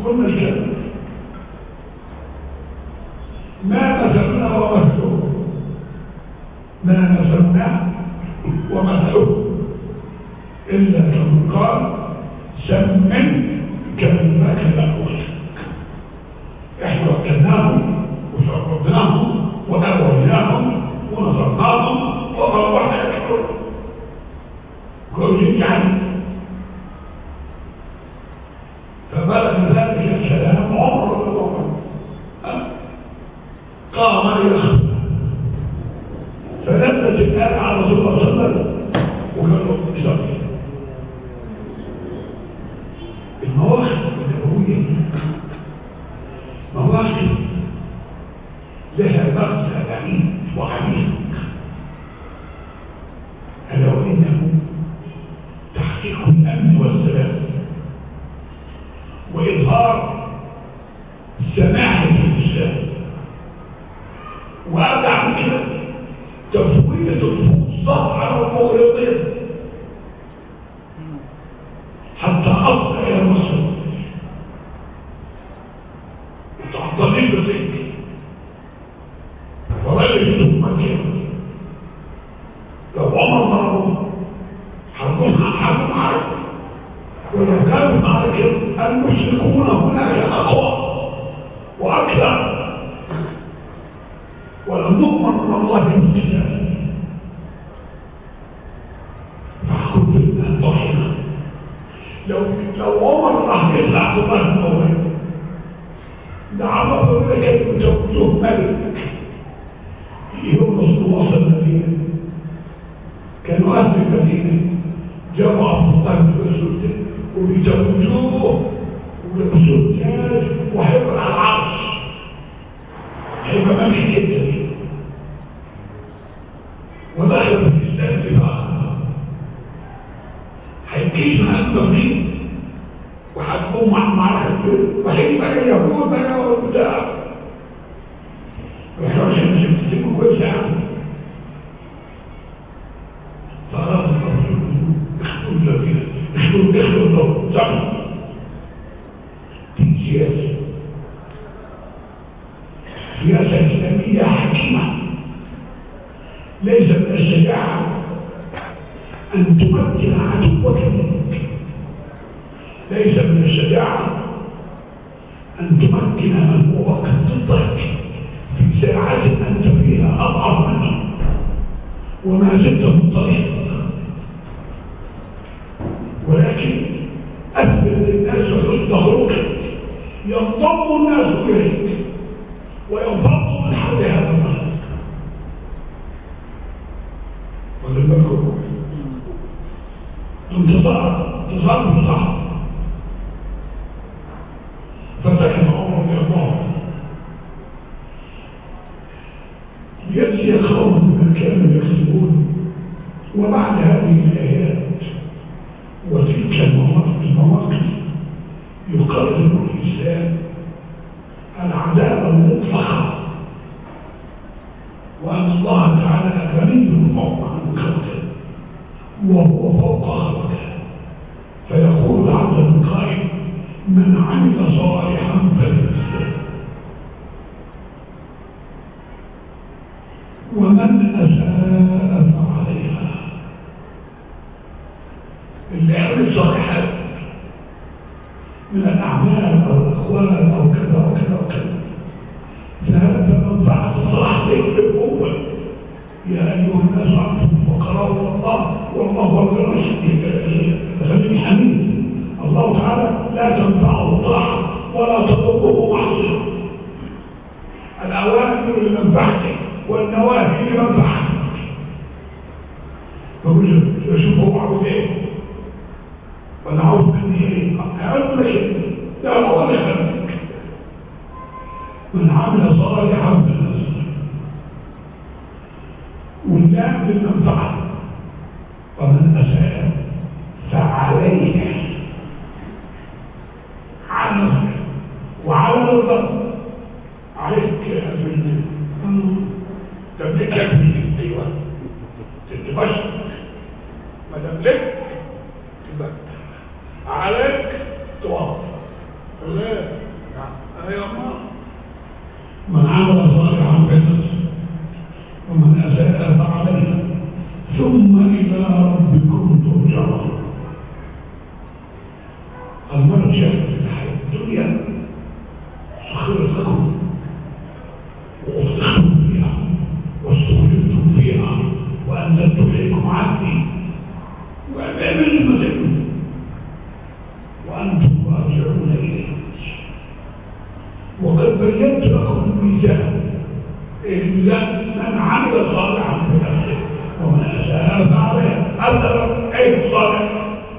قلنا الكلام ما مثلنا ومثله ما مثلنا ومثله إلا كمن قال سمن كلمات الأول احنا وكلناهم وشربناهم وأولناهم ونصرناهم وروحنا يشكر كل يعني فبلغ ذلك الكلام عمر بن عمر قام يخطب فنزلت الآية على رسول الله صلى الله عليه وسلم وقال له اصلي المواقف النبوية مواقف لها مغزى بعيد وعميق ألا وإنه تحقيق الأمن والسلام وإظهار سماحة الإسلام وأبدع من كده تفوية الظهر والمغرضين حتى أصل إلى مصر وتعطلين بذلك ورجل يدوم مكان لو عمر ضربه حربون حرب معركة ولو كانوا معركة المشركون هناك أقوى وأكثر ولم نؤمن من الله بالسلام فأخذ بالله ضحنا لو لو عمر راح يطلع عبد الله بن عمر ده عمر بن كان زوجته ملك يوم رسول وصل المدينة كانوا أهل المدينة جابوا عبد الله بن مسعود وبيزوجوه ولبسوه التاج وحبر على العرش هيبقى ماشي جدا ودخل في الإسلام بقى هيجيش مع التنظيم وهتقوم مع المعركة وهيبقى اليهود بقى وبتاع واحنا عشان مش بتسيبه كويس يا عم فأراد الرسول اخذوا الذين اخذوا اخذوا الله صح دي سياسة سياسة إسلامية حكيمة ليس من الشجاعة أن تمكن عدوك منك ليس من الشجاعة أن تمكن من هو قد ضدك في ساعة أنت فيها أضعف منه وما زلت في الطريق ولكن أثبت للناس حسن خلقك ينضم الناس إليك وينفضوا من حول هذا المخلوق ولذلك انتصار انتصار انتصار فسكن عمر رضي الله عنه يأتي قوم بما كانوا يكسبون وبعد هذه الآيات وتلك المواقف المواقف يقرر الإنسان العدالة المطلقة وأن الله تعالى غني فوق عن خلقه وهو فوق خلقه فيقول العبد القائم من عمل صالحا فلنفسه ومن أساء فعليها اللي يعمل صالحات من الأعمال أو الأقوال أو كذا أو كذا أو كذا فهذا منفعة الصلاح بالقوة يا أيها الناس أنتم الفقراء إلى الله والله هو الغني الحميد الله تعالى لا تنفعه طاعة ولا تضره معصية الأوامر لمنفعته والنواهي لمنفعته فقل شوف هو عاوز ايه وانا عاوز مني ايه اقول لك ايه لا هو انا خلقك من عمل صالحا فلنفسه واللام للمنفعه ومن اساء فعليه على نفسك وعلى الرب عليك في تملكك ايوه تتبشر ما تملك تبقى عليك توقف لا الله من عمل صالحا فلنفسه ومن اساء فعليها ثم الى ربكم ترجعون المرجع في الحياه الدنيا سخرت لكم وافتخرتم فيها واستخدمتم فيها وانزلتم اليكم عبدي وامام المسلمين وانتم راجعون اليه وقد بينت لكم الميزان إلا من عمل صالحا بنفسه ومن أساء فعليه أثر أي صالح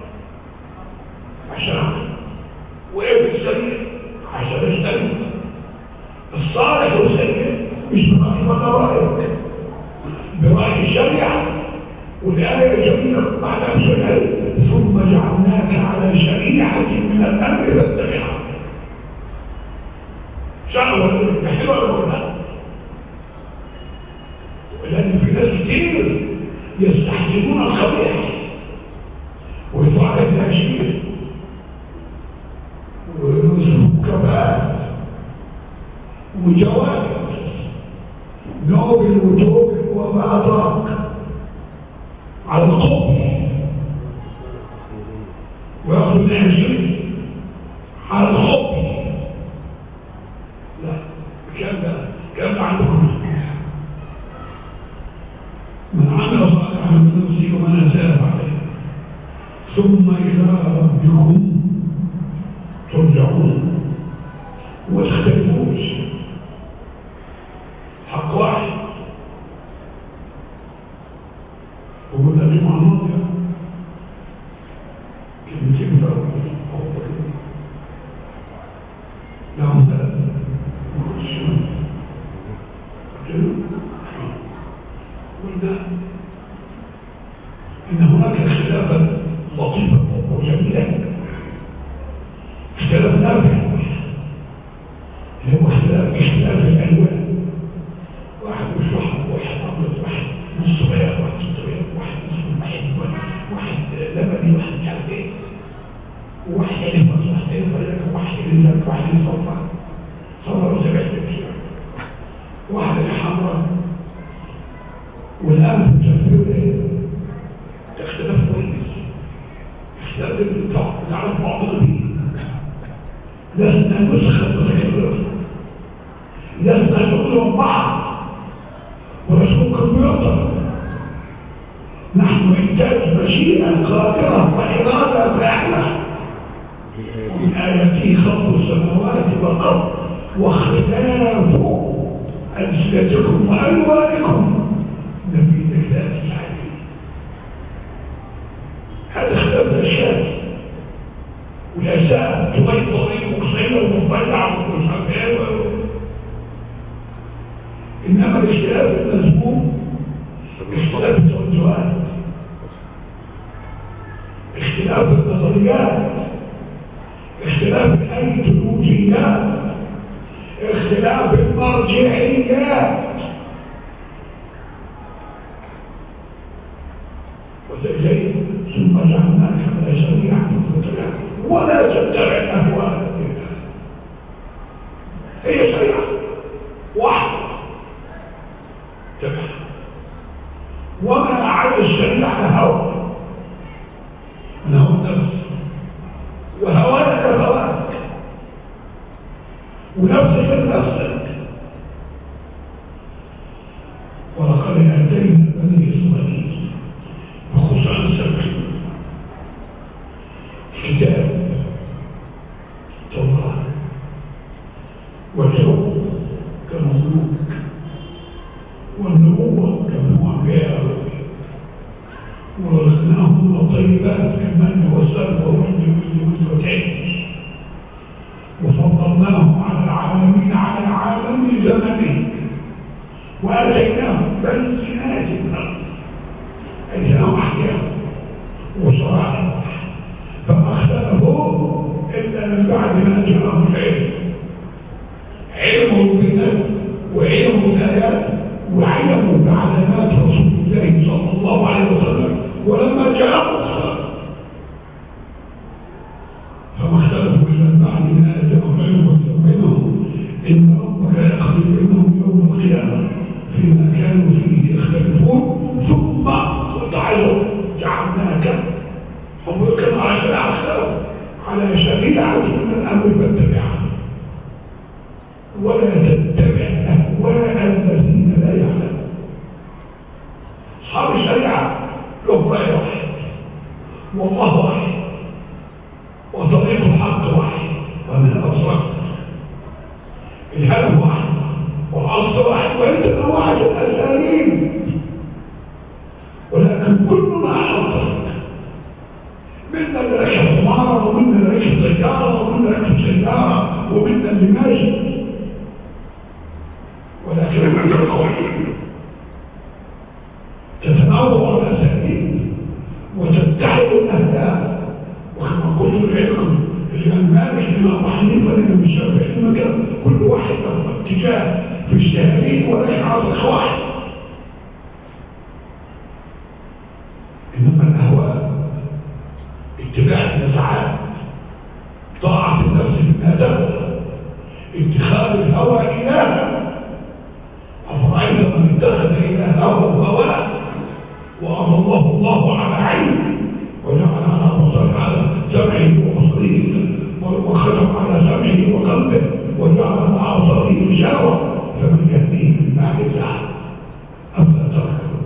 عشان وإيه السيء عشان السيء الصالح والسيء مش برأي ولا رأيك برأي الشريعة والآية جميلة بعد أن ثم جعلناك على شريعة من الأمر فاتبعها شعوة حلوة ولا لا لأن في ناس كتير يستحسنون الخبيث ويطلع لك تأشير وكفاءات وجواب نوبل وتوبل وما أدراك على القبر ويأخذ الأنشير على الخبر لا كم ده كم ده عندكم من عمل صالحا من نفسه ومن اساء عليه ثم الى ربكم ترجعون واختلفوش حق واحد وقلنا الجمعة الماضية كلمتين فرق لهم ثلاثة قلنا إن هناك اختلافا لطيفا وجميلا اختلاف نافع اللي هو اختلاف اختلاف الألوان واحد مش واحد واحد أبيض واحد نص بياض واحد نص بياض واحد نص واحد واحد لبني واحد مش عارف ايه وواحد يلف واحد يلف واحد يلف واحد يصفى صفى وسبع واحدة حمراء والآن تشوفون ايه اختلاف كويس اختلاف البتاع نعرف بعضنا بيه لسنا نسخة متكررة لسنا نقول بعض ورسول كمبيوتر نحن إنتاج مشيئة قادرة وإرادة فاعلة ومن آياته خلق السماوات والأرض واختلاف ألسنتكم وألوانكم نبي ذات الحديث هذا اختلاف الأشياء والأشياء تبيض طريق وقصيرة ومفلع ومش عارف ايه إنما الاختلاف المذموم اختلاف التوجهات اختلاف النظريات اختلاف الايديولوجيات اختلاف المرجعيات وزي ثم جعلناك على شريعة فتبع ولا تتبع اهواء هي شريعة واحدة تبع وما على الشريعة هوى من هو النفس وهواك هواك ونفسك نفسك ولقد اتينا بني اسرائيل بخصوص سبع كتاب توراة والحكم كانوا ملوك والنبوة كانوا أنبياء ورزقناهم الطيبات كمن والسلوى والجبن والتعيش وفضلناهم على العالمين على عالم زمنه وآتيناهم بينات الأرض أجناهم أحكام وصراحة فما اختلفوا إلا من بعد ما جاءهم العلم علم البنات وعلم الآيات وعلم بعلامات رسول الله صلى الله عليه وسلم ولما جاءهم الصلاة فما اختلفوا إلا بعد ما أتاهم علم بينهم إن ربك يقضي بينهم يوم القيامة فيما كانوا فيه يختلفون ثم تعالوا جعلناك هم كانوا على شريعة على شريعة من الأمر فاتبعها ولا تتبع أهواء الذين لا يعلمون أصحاب الشريعة لهم رأي واحد والله واحد وطريق الحق واحد ومن أبصرت الهدف واحد والأصل واحد وإنت واحد الأساليب ولكن كلنا حضر منا اللي ركب حمارة ومنا اللي ركب سيارة ومنا اللي ركب سيارة ومنا اللي ماشي ولكن من القول تتنوع الأساليب وتتحد الأهداف وكما قلت لكم الإمام مالك الإمام حنيفة الإمام الشافعي المكان كل واحد له اتجاه في اجتهاده ولكن عاطف واحد إنما الأهواء اتباع النزعات طاعة النفس بالأدب اتخاذ الهوى إلها أفرأيت من اتخذ إلهه هواه وأضله الله على علمه وجعل على بصر على سمعه وبصره وختم على سمعه وقلبه وجعل على بصره غشاوة فمن يهديه من بعد الله أفلا تركه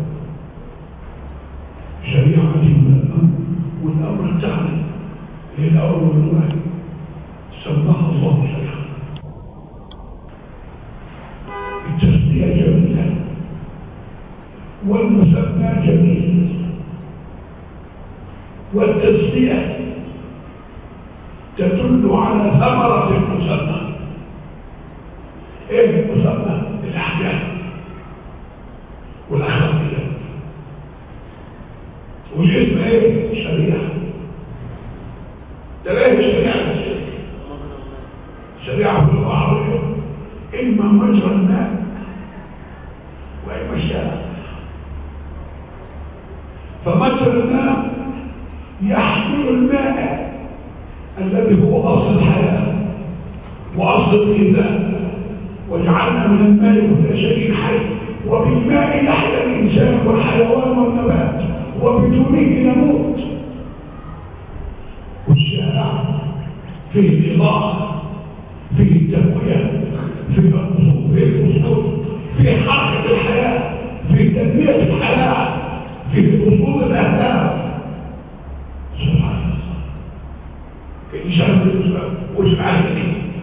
شريعة من الأمر والأمر الثاني هي الأمر والنهي سماها الله شريعة التسمية جميلة والمسمى جميل والتسمية تدل على ثمرة المسمى ايه المسمى الاحكام والاخلاقيات والاسم ايه شريعه ده ايه الشريعه الشريعه في اللغه العربيه اما مجرى الماء واما الشارع فمجرى الماء يحمل الماء الذي هو اصل الحياه واصل الغذاء وجعلنا من الماء كل شيء حي وبالماء يحيا الانسان والحيوان والنبات وبدونه نموت والشارع فيه الاضاءه فيه التقويه فيه الرسوم فيه الاسلوب فيه حركه الحياه فيه تنميه الحياه فيه وصول الاهداف سبحان الله الانسان وش عارف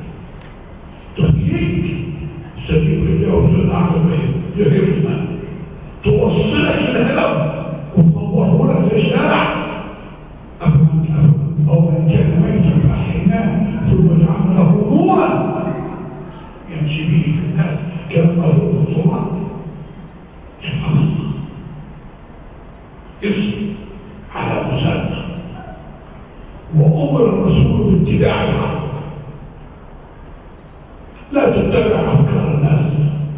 تخليك سبيل الله في الأعلى يهمنا توصلك الهدف وتطوره لك في الشارع أفهم أو من كان ميتا فأحيناه ثم جعلناه نورا يمشي به في الناس كما هو الصورة سبحان الله اسم على مسلم وأمر الرسول باتباع الحق لا تتبع أفكار الناس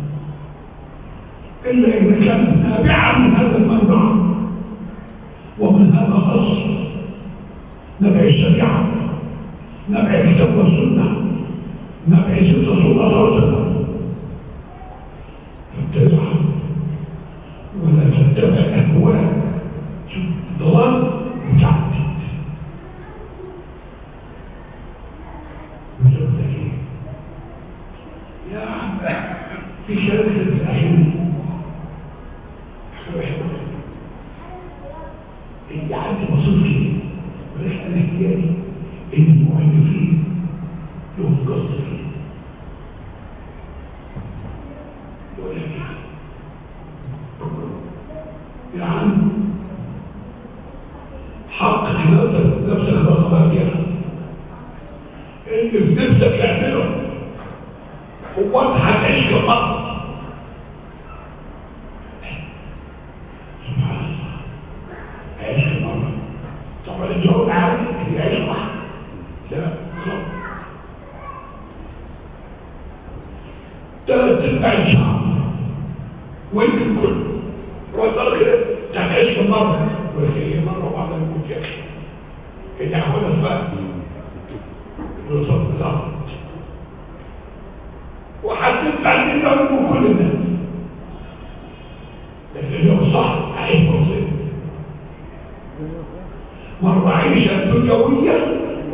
إلا إذا كانت تابعة من هذا المنبع ومن هذا الأصل نبع الشريعة نبع الكتاب والسنة نبع ست رسول الله صلى الله عليه وسلم فاتبع ولا تتبع أهواء ضلال متعدد مجرد يا عم في شركة الأخير اللي عندي مصروف كده وليس أنا احتياجي إن المؤلفين لهم قصد فيه يقول لك يا عم حق نفسك نفسك بخبرتها اللي في نفسك تعمله هو انت هتعيش كمرة سبحان الله عيش كمرة طب الجو عارف يعيش واحد لا غلط ثلاث ارباع الشعب ويمكن كله وصل كده هتعيش كمرة ولكن هي مرة واحدة يموت يا اخي اللي هاخدها بقى يوصل بالظبط وهتدفع لنا كل الناس لكن لو صح هيبقى مصيبه مرة عيشة دنيوية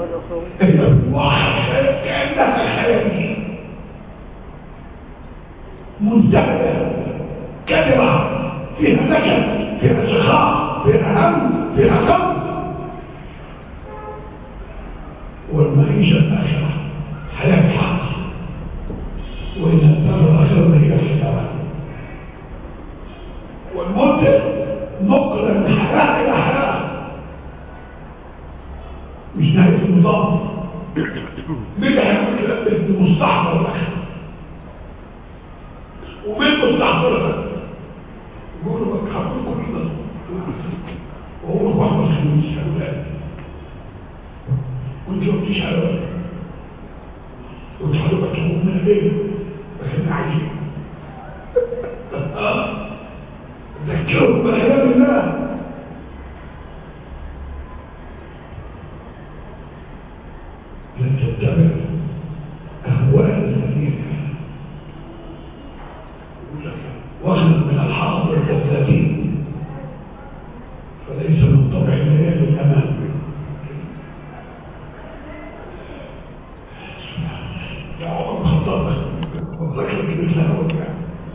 كأنها خيالية منتهية كلمة فيها نكد فيها سخاء فيها هم فيها غم والمعيشة الآخرة حياة حق وإن الدار الآخرة هي الحيوان والموت نقل من حياة إلى حياة مش نهاية النظام مين هيعمل كده ابن مستحضر لك ومين مستحضر لك يقولوا لك حطوا كلنا وهو محمد خميس أولاد وانت ما بتيجي على بالك وانت حضرتك تقوم من الليل لكن عايزين ذكروا بأيام الله لن تتبع أهواء الذين واخذ من الحاضر كالذاتين فليس من طبع الليالي الأمان يا عمر الخطاب وذكر مثله وكذا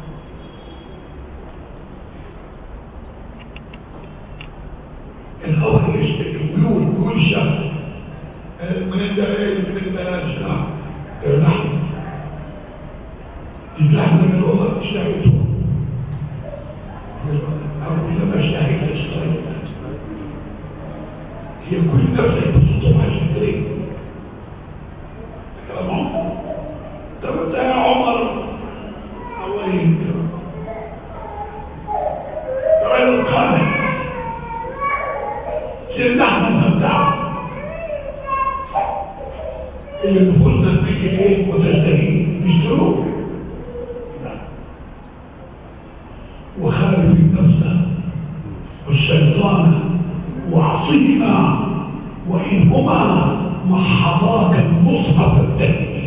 الأول يشتكي ويقول ويقول شهر من الدلائل من البلاش اللحم اللحم من الوضع اشتهيته أو لما اشتهيت اشتهيت هي كل نفسك بتطلع شكرين كلام عمر طب انت يا عمر الله يهديك رجل قادم سيدنا احمد بتاعه اللي نفوسنا تيجي ايه وتشتهي يشتروه وخالف النفس والشيطان وعصيهما وإنهما محضاك المصحف الدني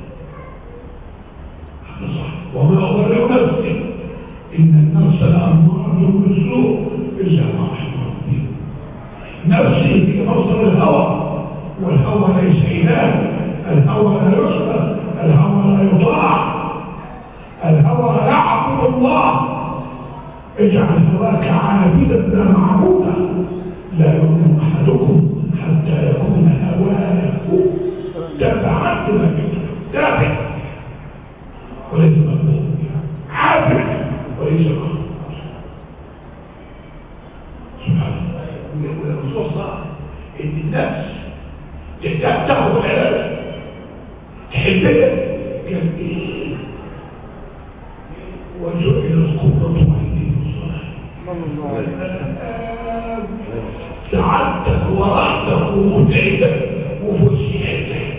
هذا صح وما أبرئ نفسي إن النفس لأمارة بالسوء إلا ما رحم ربي نفسي في مصدر الهوى والهوى ليس إله الهوى لا يسمى الهوى لا يطاع الهوى لا يعبد الله اجعل هواك عابدا لا معبودا لا يؤمن احدكم حتى يكون هواه تبعا لما تابع وليس مقبول عابد وليس مقبول سبحان الله الرسول صلى ان الناس تاخذ العلاج تحبها كان ايه وجعل القوة عيني سعادتك وراحتك ومتعتك وفسيحتك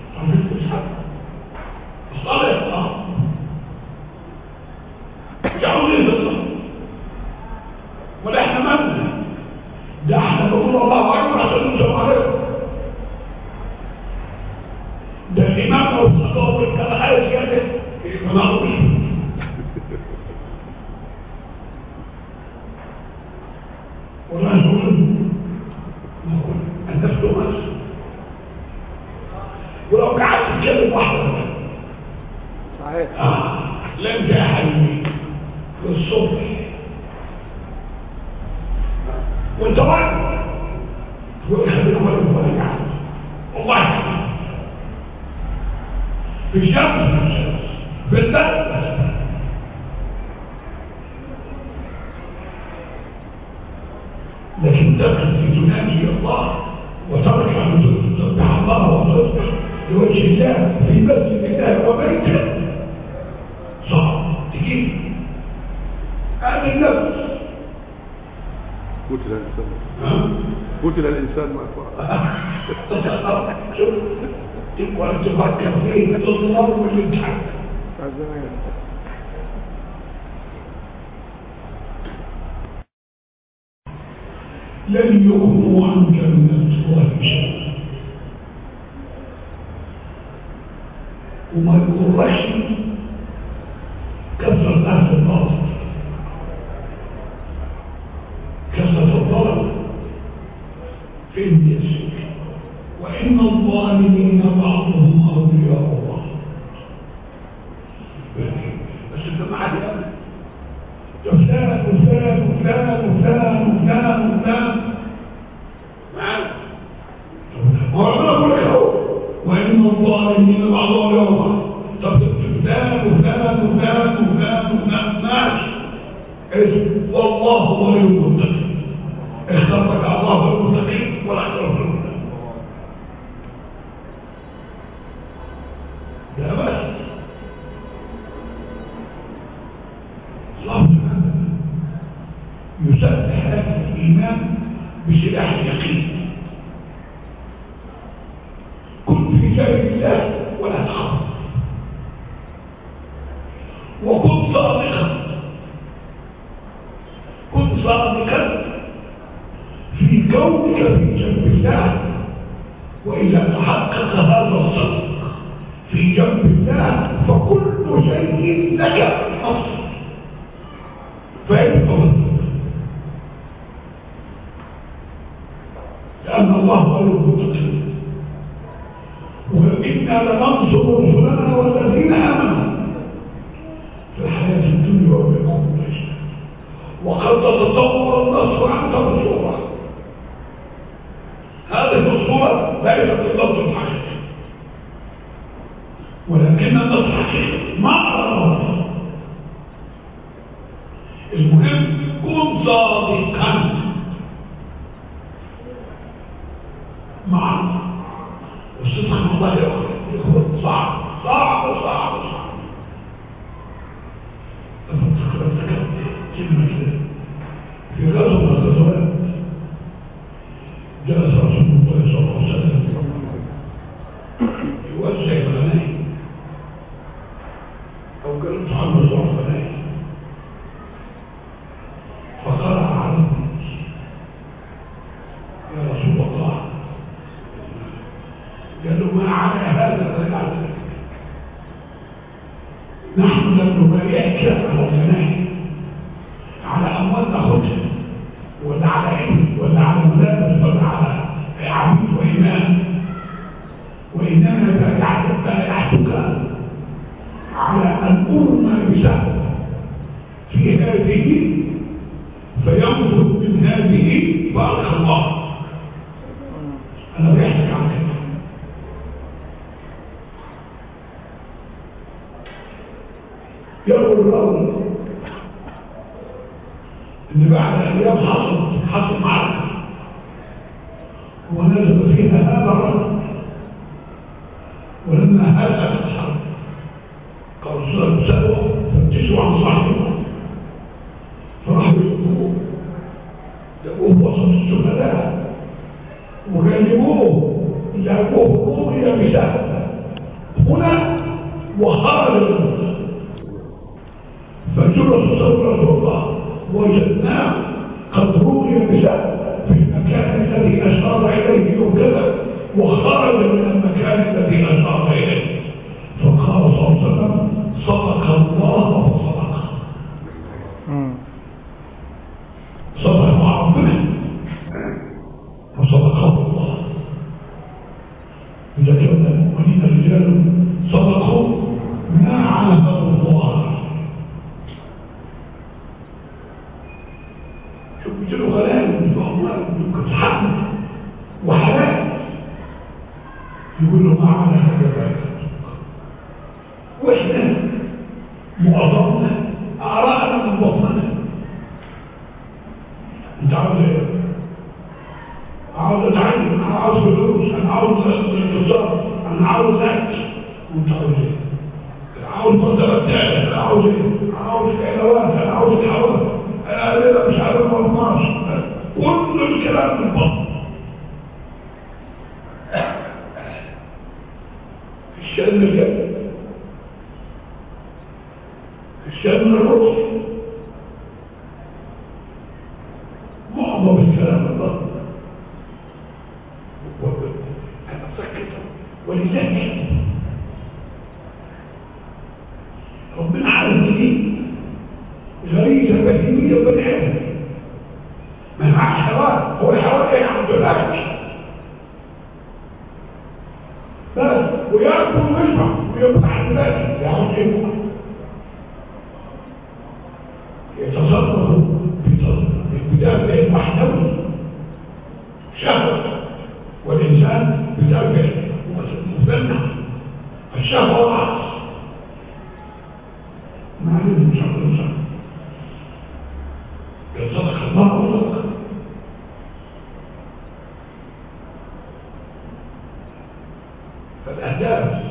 الصلاة اه يعود الى الصلاة ولا احنا مالنا ده احنا نقول الله اكبر عشان نسلم عليكم ده الامام او الصلاه كان عايز يعمل ما نعرفش ولا نقول نقول النفس نفس ولو قعدت تتكلم واحده صحيح آه. لن تحلمي للصبح وانت واحد تقول خلينا ولد ولا قاعد والله في الشمس في البلد لكن دخل في تنادي الله وترك أن تسبح الله وتصبح لوجه الله في مسجد الله وبيته صعب تجيب هذا النفس قتل الإنسان ها؟ قتل الإنسان ما فعل شوف تبقى تفكر فيه تظلم والامتحان لن يغنوا عنك من الله شيئا وما يغرش الظالمين بعضهم أولياء بعض بس الجماعة دي أبدا فلان وفلان وفلان وفلان وفلان وفلان معانا وربنا يقول لك اهو وإن الظالمين بعضهم أولياء بعض طب فلان وفلان وفلان وفلان وفلان ماشي اسم والله ولي المتقين اخترتك الله المتقين ولا اخترت المتقين لا بس الله تعالى يسبح هذا الإيمان بسلاح اليقين كن في سبيل الله ولا تخاف وكن صادقا كن صادقا في كونك في جنب الله وإذا تحقق هذا الصدق في جنب الله فكل شيء لك نصر فيبقى لأن الله هو المتقين وإنا لننصر رسلنا والذين آمنوا في الحياة الدنيا ويقوم الأجل وقد تتطور النصر عن الصورة هذه الصورة ليست النصر الحقيقي ولكن النصر الحقيقي ما أرى المهم كن صادقا مع الصدق مع الله يكون صعب صعب صعب صعب افتكرت كلمة في غزوة من الغزوات جلس رسول الله صلى الله عليه وسلم يوزع الغنائم أو كان صحابة وزع الغنائم فقرأ على الناس يا رسول الله قال له ما على هذا ولا على ذلك نحن لم نبايعك على الغنائم على أموال ناخدها ولا على علم ولا على ملابس ولا على عبيد وإمام وإنما بايعتك على أن أرمى بسهل في هذه فينظر من هذه بارك الله أنا بيحكي عن كده يقول الأول إن بعد أيام حصل حصل معركة ونزل فيها هذا الرجل ولما هزت الحرب قال رسول الله سألوا فتشوا عن صاحبه فراحوا يشوفوه جابوه وسط الشهداء وكلموه جابوه رؤيا بسهل هنا وخرج فجلس صدر رسول الله وجدناه قد رؤي بسهل في المكان الذي أشار إليه يوكذا وخرج من المكان الذي أشار إليه فقال صلى الله عليه وسلم صدق الله وصدق صدق مع ربنا وصدقه الله إذا كان المؤمنين رجال صدقوا ما عاهدوا الله شوف بيجيله غلام وأموال وحمل وحلال يقول له ما على هذا ذلك واحنا معظمنا اعراءنا من بطننا انت عاوز ايه عاوز اتعلم انا عاوز فلوس انا عاوز اتصال انا عاوز اكل وانت عاوز ايه عاوز مرتبات تعلم انا عاوز ايه عاوز علاوات انا عاوز حوالي انا ليلة مش عارف ما بطناش كل الكلام من البطن الشأن الجنة الشأن الروح معظم الكلام البطن أنا سكت ولذلك ربنا عالم جديد غريزة بهيمية وبني ما معاه حوار هو الحوار ايه عبد الأكل لا ويشبع ويفتح الباب يعود يبقى يتصرف بدافع محتوي شهوة والإنسان بدافع مثنى الشهوة رأس ما عليهم شهوة الإنسان صدق الله وصدق فالأهداف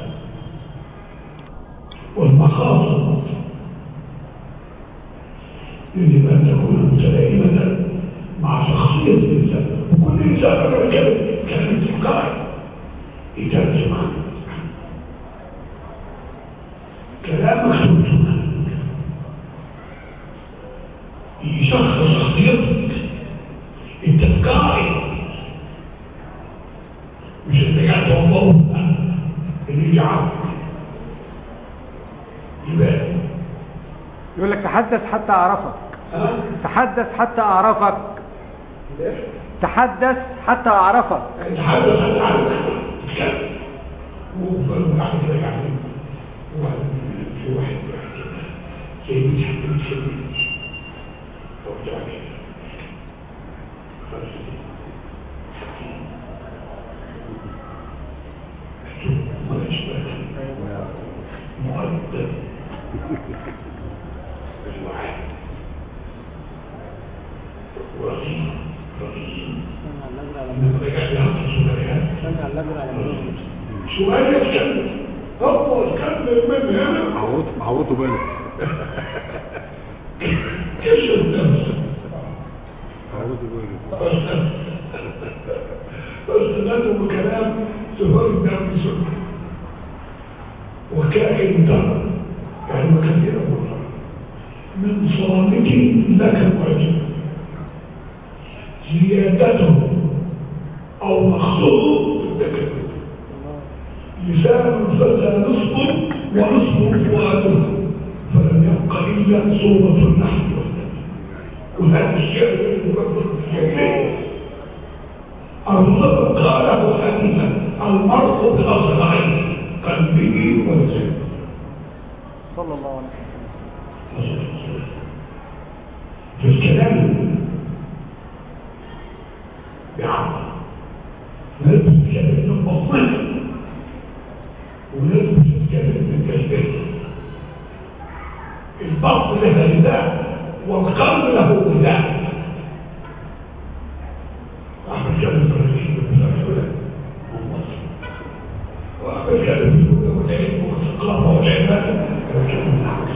والمخاطر يجب أن تكون متلائمة مع شخصية الإنسان وكل إنسان له كلمة كلمة تلقائي يترجم كلام مخلوق يشخص شخصيتك التفكاري مش انت قاعد توضبه اللي يجعلك يبقى يقول لك تحدث حتى أعرفك ها تحدث حتى أعرفك ليش؟ تحدث حتى أعرفك نتحدث عن عنك تتكلم وبعد كده يعني واحد في واحد زي بيتحكم في وبتاع كده خلاص ولا شباب مؤدب الواحد ورقيق رقيق إنما رجع لها سؤالها سؤال يتكلم هو يتكلم من هنا معروض معروضه بالك كشف نفسه معروضه بالك فاستدلوا بكلام زهور الدم سنة وكائن دار يعني وكثيرا مرة من صامت لك معجب زيادته أو مخصوص بالتكلم لسان الفتى نصف ونصف فؤاده فلم يبق إلا صورة النحل وهذا الشعر المكبر في الجاهلية الرب قاله حديثا المرء بأصبعين قلبه ولسانه صلى الله عليه وسلم في الكلام بعقل نلبس الكلام من بطنه ونلبس الكلام من كلبه البطن لها نداء والقلب له نداء أحمد كلام الرجيم بالأسئلة وأحمد كلام الهدى والعلم والثقافة والعبادة والكلام العكس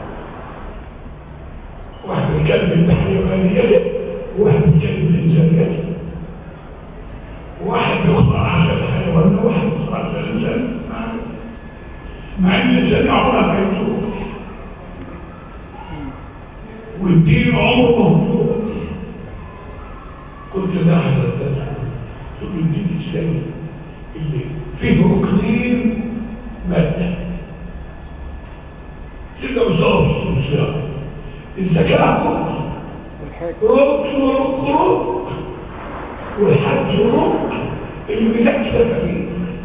واحد بيتكلم الحيوانية وواحد بيتكلم الإنسانية واحد بيخبر عن الحيوان وواحد بيخبر عن الإنسان مع إن الإنسان عمره ما يمسوه والدين عمره موجود كنت لاحظ ثم الدين الإسلامي اللي فيه ركنين مادة كده وصار الصيام الزكاة والحج ركن وركن والحج ركن اللي بتكتب فيه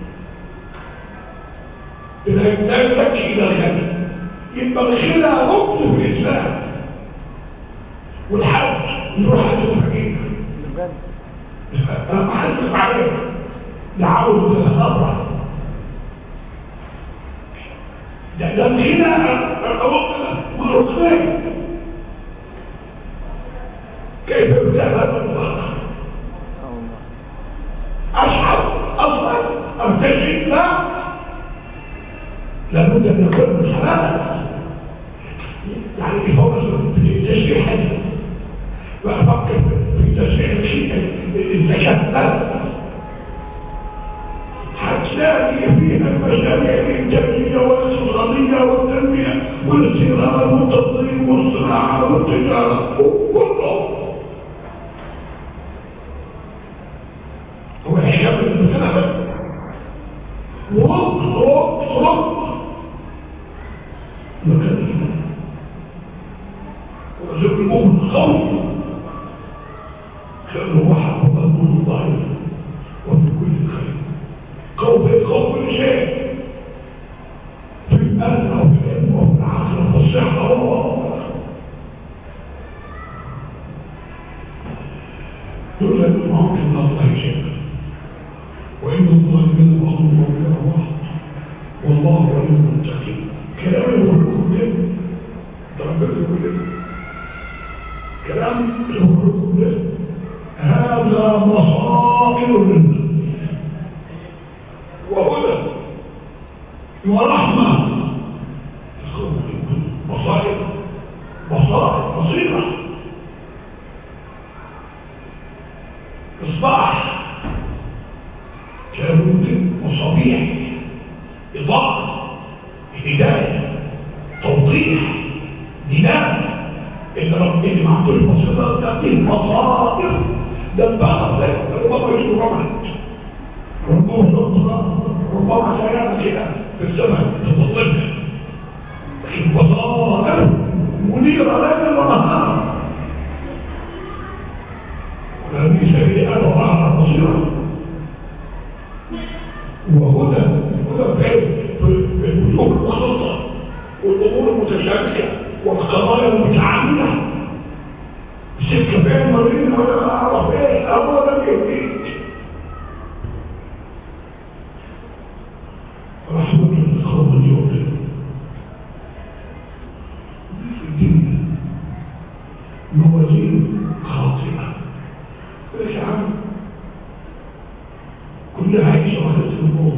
إذا يحتاجك إلى الغنى يبقى الغنى ركن في الإسلام والحج يروح حج الفقير الغنى أنا محسب عليه لعاوز أبرع ده ده الغنى وركنين كيف يبدأ هذا الوقت اه والله أشعر أصلا أرتجي لا لابد أن يكون مسألة يعني في فوق في تشريع حديث وأفكر في تشريع الشيء الزكاة لا هتلاقي فيها المشاريع الإنتاجية والاقتصادية والتنمية والاستيراد والتصدير والصناعة والتجارة وكله هو الحجاب المتنفذ وقت وقت وقت مكان وزوج الأم الخوف كأنه واحد وقلبه ضعيف وفي كل خير خوف خوف كل شيء من الله شيء وإن الظالمين بعضهم أولياء بعض والله ولي المتقين كلام يقول لكم ده ده ربنا يقول لكم كلام يقول لكم ده هذا مصائر للناس وهدى ورحمة بصائر بصائر بصيرة إصباح كابوت وصبيح إضاءة هداية توضيح دينام اللي ربنا اللي مع كل بصيرة تأتيه بصائر دبها زي ربما يشوف رمت ربما ربما سيارة كده في السماء تتطلق لكن بصائر منيرة ليلا ونهارا وهذه سيئة وظهر بصيرة وهدى هدى في في الوجوه المخلطة والأمور المتشابكة والقضايا المتعاملة السكة بين مرين ولا أعرف إيه أولا يهديك رحمة القوم اليوم في الدنيا موازين خاطئة ليش يا عم كلها عيشة وحدة الموت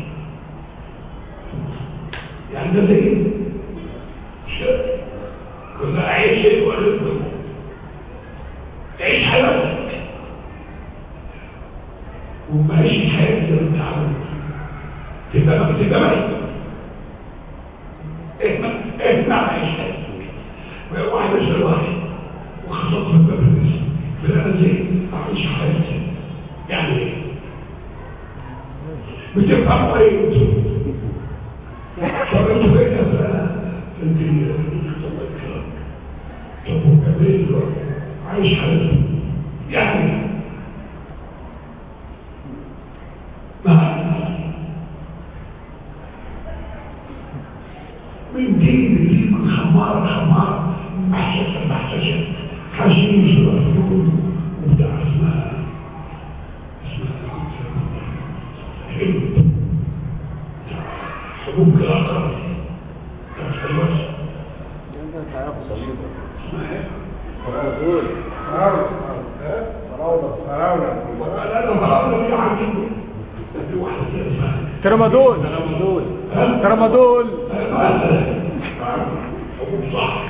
يعني ده زي شر كلها عيشة وحدة الموت تعيش حياتك وما عيش حياتك زي ما انت عملت تبقى تبقى ميت احنا احنا عايش حياتك واحد يشتغل واحد وخصوصا في باب الاسم فلا زي اعيش حياتي يعني ايه بتفهم ايه طب انتوا ايه يا فلان انت الله يكرمك طب هو كمان دلوقتي عايش حياته يعني ما من دين لدين من خمار خمار محششة محششة حشيش رفضون وبتاع اسمها اسمها حلم حبوب الأقرب كانت حلوة اسمها ايه؟ فراولة فراولة ولا انا فراولة دي عجيبة في واحدة كده اسمها ترامادول ترامادول حبوب صح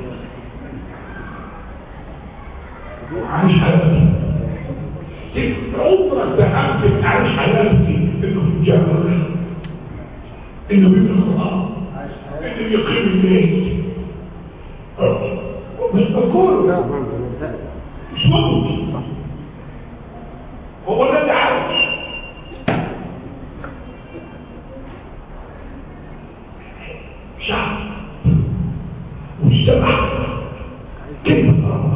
وعايش حياتي عمرك بحمد ان عايش حياتي انه في الجنة انه بيبقى القرآن انه يقيم الليل مش بقول مش ممكن هو الذي عايش شعب مجتمع كيف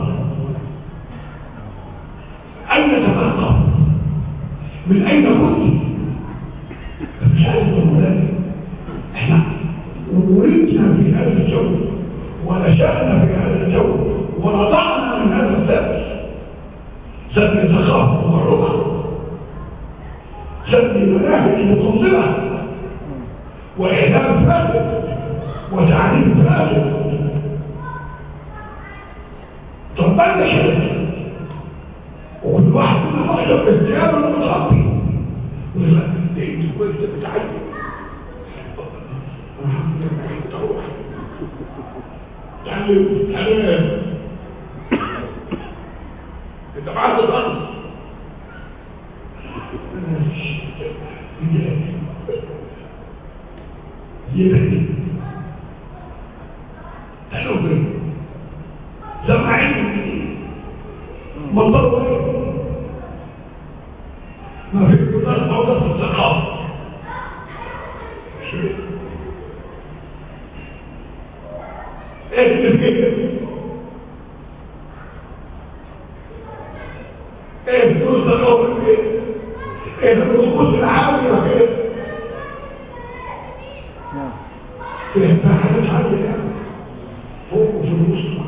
أين تبقى من أين كنت مش عارف المولاد احنا ولدنا في هذا الجو ونشأنا في هذا الجو ونضعنا من هذا الدرس سد الثقافة والرقى سد المناهج المفضلة وإعلام فاسد وتعليم فاسد طب ما ده شرك وكل واحد من البشر بالثياب المتربي ويقول لك انت كويس بتعلم تروح تعلم تعلم انت بعد الارض يبني تلوبي سمعين مضر ما في كتاب موضة الثقافة شو ايه اللي فيه ايه فلوس الثقافة فيه ايه الرقوص العالية فيه نعم فيه حاجات عالية يعني فوق في الوسط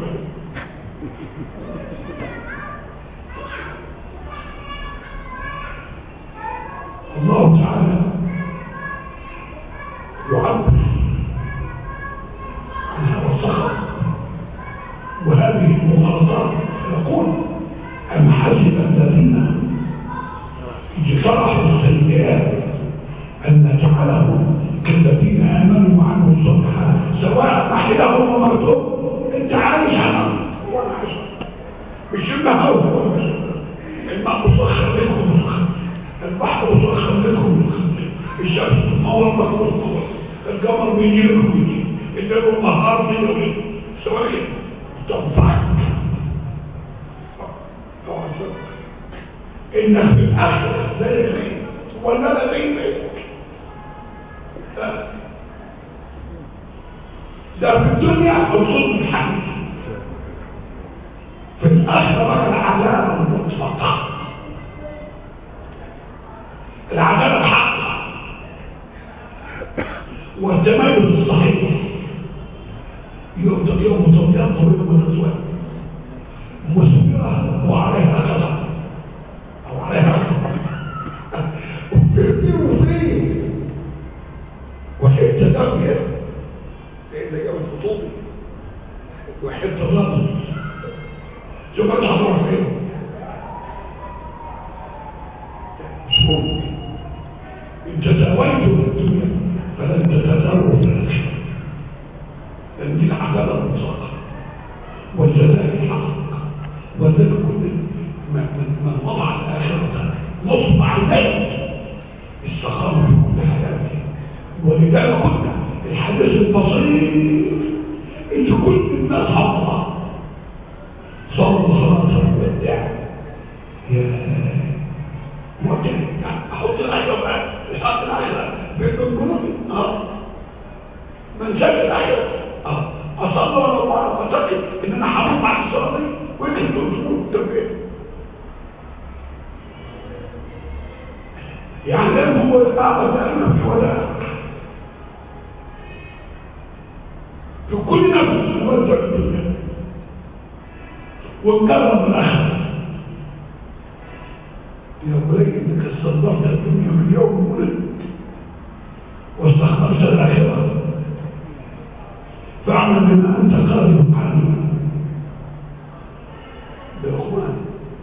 الخط وهذه المغالطات يقول أم حسب الذين اجترحوا السيئات أن نجعلهم كالذين آمنوا وعملوا الصالحات سواء أحياهم وموتهم أنت عايش على وأنا عايش مش المهوى الماء مسخر لكم مسخر البحر مسخر لكم مسخر الشمس تنور لكم تنور القمر بيجي لكم يجي الليل والنهار بيجي لكم سواء تنفعك إنك في الآخرة لا يغيب ولا لا يغيب ده في الدنيا حصول الحق في الآخرة بقى العذاب المطلقة العذاب الحق والتميز الصحيح يوم يوم تبيض ويوم تسود مثمرة وعليها قطع أو عليها قطع وفيه وفيه وحتة تقوية لأن يوم الخطوبة وحتة الرمز ثم تحضر فيه شوف إن تزاويتم الدنيا فلن تتزاووا في الآخرة لأن دي العدالة المطلقة والجزاء الحق وذلك من من وضع الآخرة نصب عينيه استقام في كل حياته ولذلك قلنا الحديث البسيط ان كل الناس حفظه صلوا صلاة الوداع يا ممكن احط الاخره بقى احط الاخره بين القلوب اه من شاف الاخره اه اصلي ولا بعرف اعتقد ان انا حرام على الصلاه دي ويمكن تقول تنبيه يعلم هو اعظم انا في ولا في كل نفس وانت في الدنيا وانكرم الاخره يا بني انك استنظرت الدنيا من يوم ولدت واستخبرت الاخره فاعلم بما انت قادر عليه يا اخوان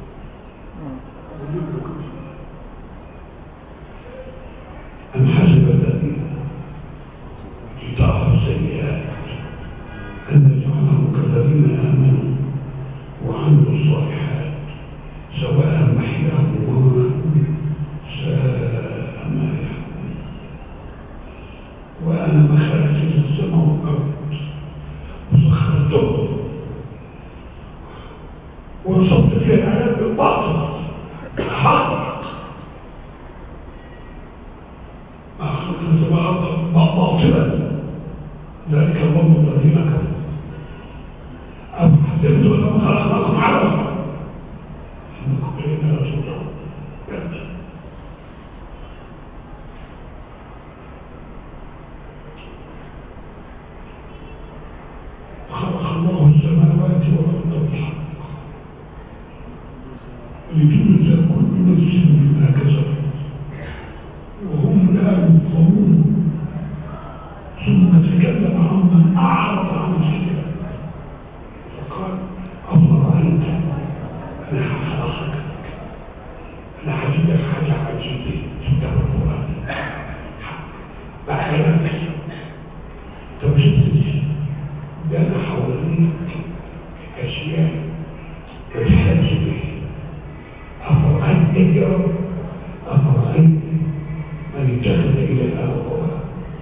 أم حسب الذين اجترحوا السيئات أن نجعلهم كالذين آمنوا وعملوا الصالحات سواء محياهم ومماتهم ساء ما يحكمون وأنا ما خلقت السماء والأرض وسخرتهم ونصبت فيها الآيات بالباطل حق باطلا ذلك الظن الذين كفروا أم حسبتم أنهم خلقناكم عبثا إنكم إلينا لا ترجعون خلق الله السماوات والأرض بالحق لتجزى كل نفس بما كسبت وهم لا ينظرون ثم تكلم عمن أعرض عن الكتاب فقال أفرأيت أنا هخلصك أنا هجيب لك حاجة عجيبة في كتاب القرآن بحياتك طب شفتش ده أنا حواليك أشياء تحتاج به أفرأيت اجرب أفرأيت من اتخذ إلى الآخرة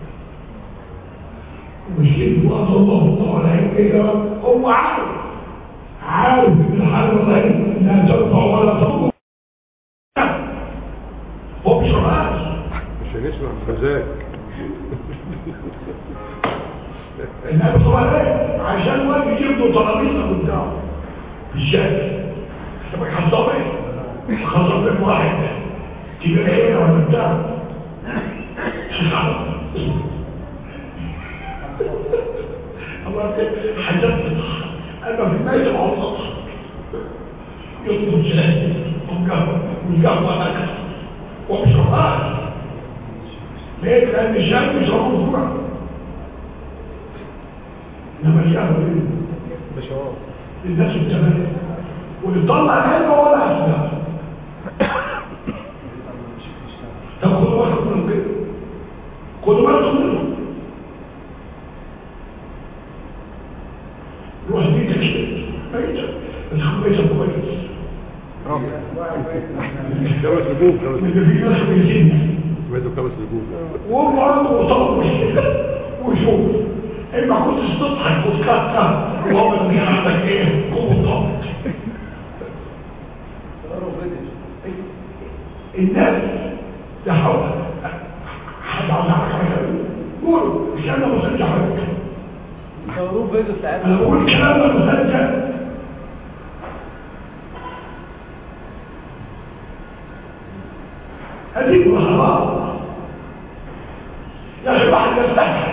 والشيء وأن الله الله عليه كده هو عارف عارف ان الحال الله لا ترفع ولا تضر هو مش راس مش هنسمع بمزاج النبي صلى الله عليه وسلم عشان واحد يجيب له ترابيزه قدامه في الشارع طب حصل ايه؟ حصل بين واحد تبقى هنا ولا بتاع الله حجبت أما في الميت مع السطح يطلب جلد والقهوة والقهوة أكل ومشربات ليه؟ لأن الشام بيشربوا الزرع انما الشهوه دي ده شعار للناس التمام ويطلع كلمه ولا اسباب طب خدوا بالكم من كده خدوا بالكم منه روح بيتك بيتك الحمد بيتك كويس كبس لجوم كبس اللي فيه ناس كويسين بيته كبس لجوم وبرضه وطلب وشوف اما كنت تضحك وتكتر وهو اللي عندك ايه قوه ضغط الناس تحاول حد عاوز يعرف حاجه قول مش انا مسجل عليك صوروه فيديو ساعات انا بقول كلام ده مسجل هذه مهارات يا اخي واحد يستحي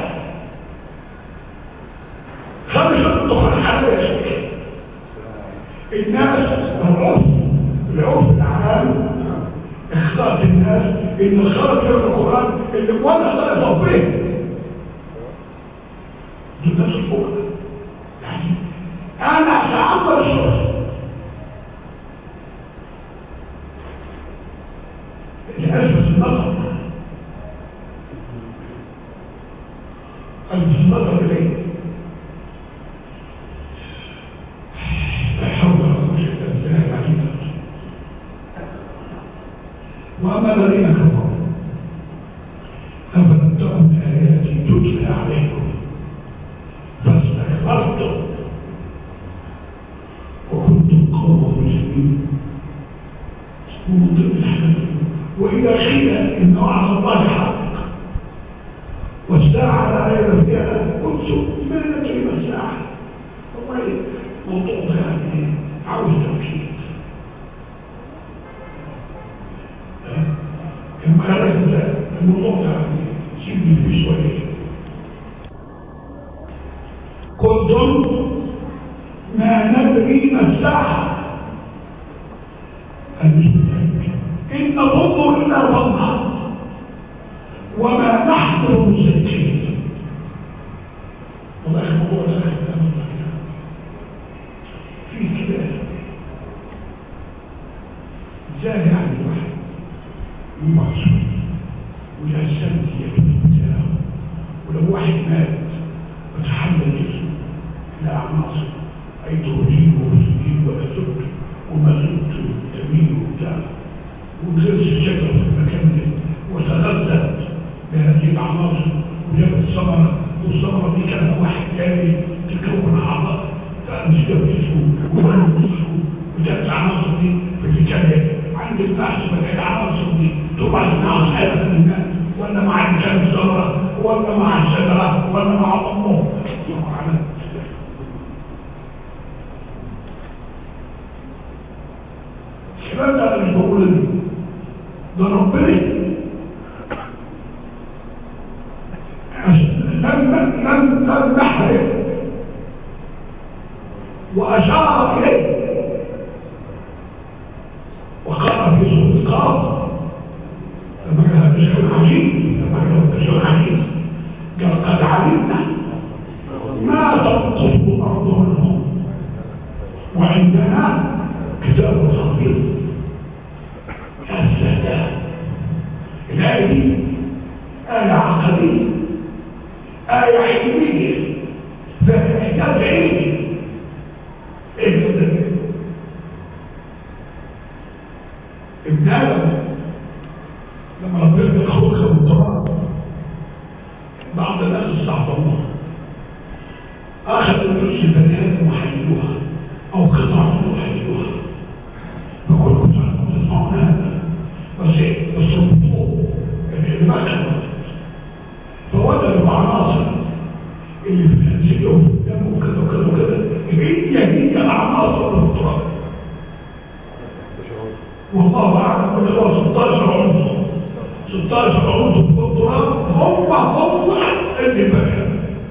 خمس دخل حاجه يا شيخ الناس العرف العرف العام اختارت الناس ان الخلق في القران اللي وانا خلق ربنا دول الناس الفوق يعني انا ساعبر الشخص لألبس النظر ألبس النظر إليه لا حول ولا قوة إلا بالله العلي العظيم وأما الذين كفروا أفلم تكن آياتي تتلى عليكم فاستكبرتم وكنتم قوما مسلمين ومن ضمن الحدث وإذا قيل إن وعد الله حق والساعة لا ريب فيها قلت ما ندري ما الساعة والله موضوع ده يعني عاوز توكيد كما خرجت الموضوع ده يعني سيبني فيه شوية كنتم ما ندري ما الساعة المستقبل إن نظن إلا ظنا وما نحن بمسجلين والله الموضوع ده في كده ازاي يعني واحد معصوم ولا سنة يكون بتاعه ولو واحد مات وتحمل جسمه لا عناصر أي تهدين ومسجين ولا زبط وما زبط تميل وبتاع وجلس الشجرة في المكان ده وتغذى بهذه العناصر وجابت ثمرة والثمرة دي كان واحد تاني تكون أعضاء فأمسك جسمه ومنه جسمه وجابت العناصر دي في الكلام عند البحث بقى العناصر دي تبعث معها حالة من الماء ولا مع الكلام الثمرة ولا مع الشجرة ولا مع أمه سبحان الكلام ده أنا مش بقول لي ده ربنا لما لم لم نحرق وأشار إليه وقال في سورة القاف لما كان بشر عجيب لما كان بشر عجيب قال قد علمنا ما تنقص الأرض منهم وعندنا كتاب خبير السلام الآية دي آية عقدية آية علمية فإحتاج علمي إيه ده ابن آدم لما ربنا يخلق من تراب بعض الناس استعظموها أخذوا نفس البني آدم وحيلوها أو قطع وحيلوها فكل قطع تسمعون هذا بس بس الرطوب اللي ما كان فوجدوا العناصر اللي في الأنسجة وفي الدم وكذا وكذا وكذا هي هي العناصر التراب والله أعلم أن هو 16 عنصر 16 عنصر في التراب هم هم اللي بقى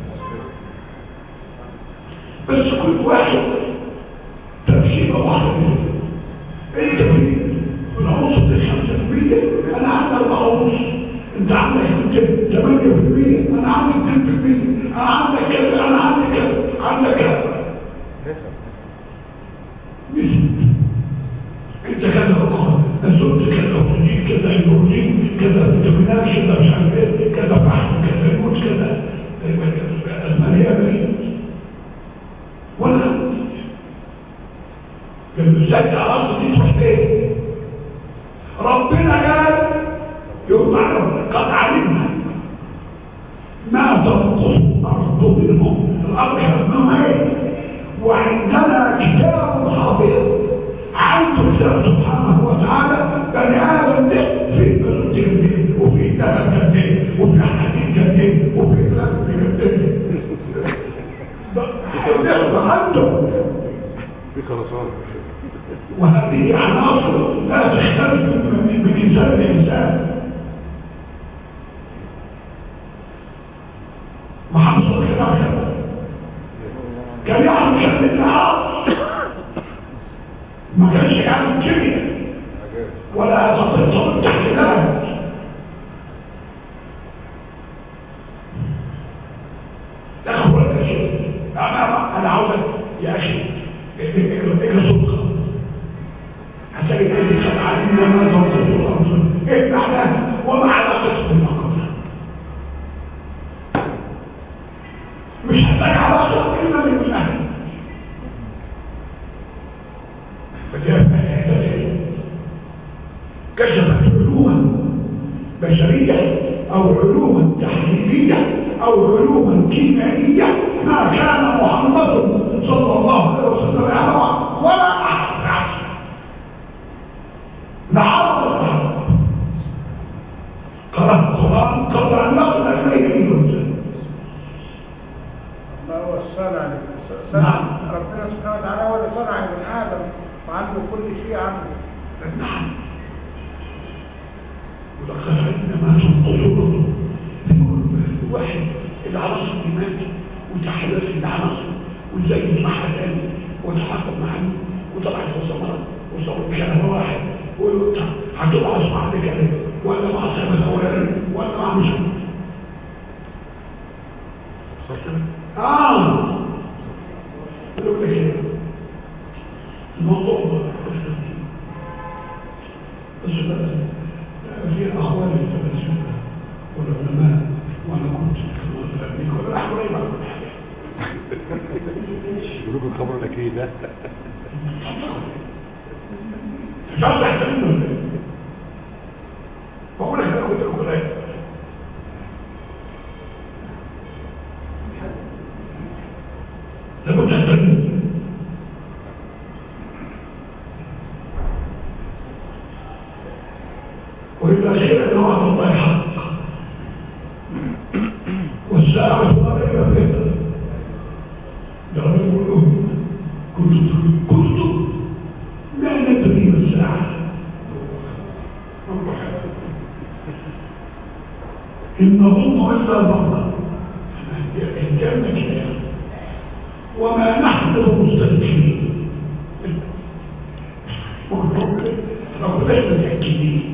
بس كل واحد تركيبة واحدة منهم انت في العنصر دي 5% انا عندي 4 ونص انت عندك 8% انا عندي 2% انا عندك كذا انا عندي كذا ولا كذا انت كذا الزوج كذا وتجيب كذا البروتين كذا فيتامينات كذا مش عارف ايه كذا فحم كذا يموت كذا الماليه ولا لما ازاي اصلا دي تروح فين ربنا قال يوم قد علمنا ما تنقص الارض منهم الارض حكمها ايه وعندنا كتاب حافظ عنده سبحانه وتعالى بني ادم ده في قرد وفي ذهب كتير وفي حديد كتير وفي ذهب كتير عنده في خرسانة وهذه عناصر لا تختلف من انسان لانسان محمد صلى الله عليه وسلم كان يعرف شأن النهار ما كانش يعرف كيمياء ولا تطلع تحت ذلك لا هو ده شيء انا انا عاوزك يا اخي اقرا صدقه عشان يبقى سبعين ما تنقص ايه معناها وما علاقته بالمقام مش هتلاقي علاقه الا من الاهل كشفت علوما بشريه او علوما تحليليه او علوما كيميائيه ما كان محمد صلى الله عليه وسلم يعلمها ولا احد يعلمها نعرض قرأ القرآن قبل أن نقل إليه الإنسان ما هو الصنع نعم. ربنا سبحانه وتعالى هو اللي صنع ابن ادم وعنده كل شيء عنده نعم ولقد علمنا ما تنقصون واحد العناصر الايمان وتحدث العناصر وازاي يجمعها تاني وتحقق معاه وطلعت وثمرة وصارت كلام واحد ويقطع هتبقى اسمع بكلام ولا مع سبب اولاني ولا مع مش اه يقول لك ايه الموضوع بس بقى في اخوان الفلاسفه والعلماء وانا كنت في ولا احوالي مع كل حاجه يقولوا لكم الخبر الاكيد ده مش عارف احترمه ولا ايه بقول لك انا كنت اقول ايه لابد تحترمه وإلا خير أن وعد الله حق والساعة لا ريب فيها لو يقولون كنت كنت لا ندري ما الساعة إن نظن إلا ظنا الجنة كده وما نحن مستنكرين لو ليس متأكدين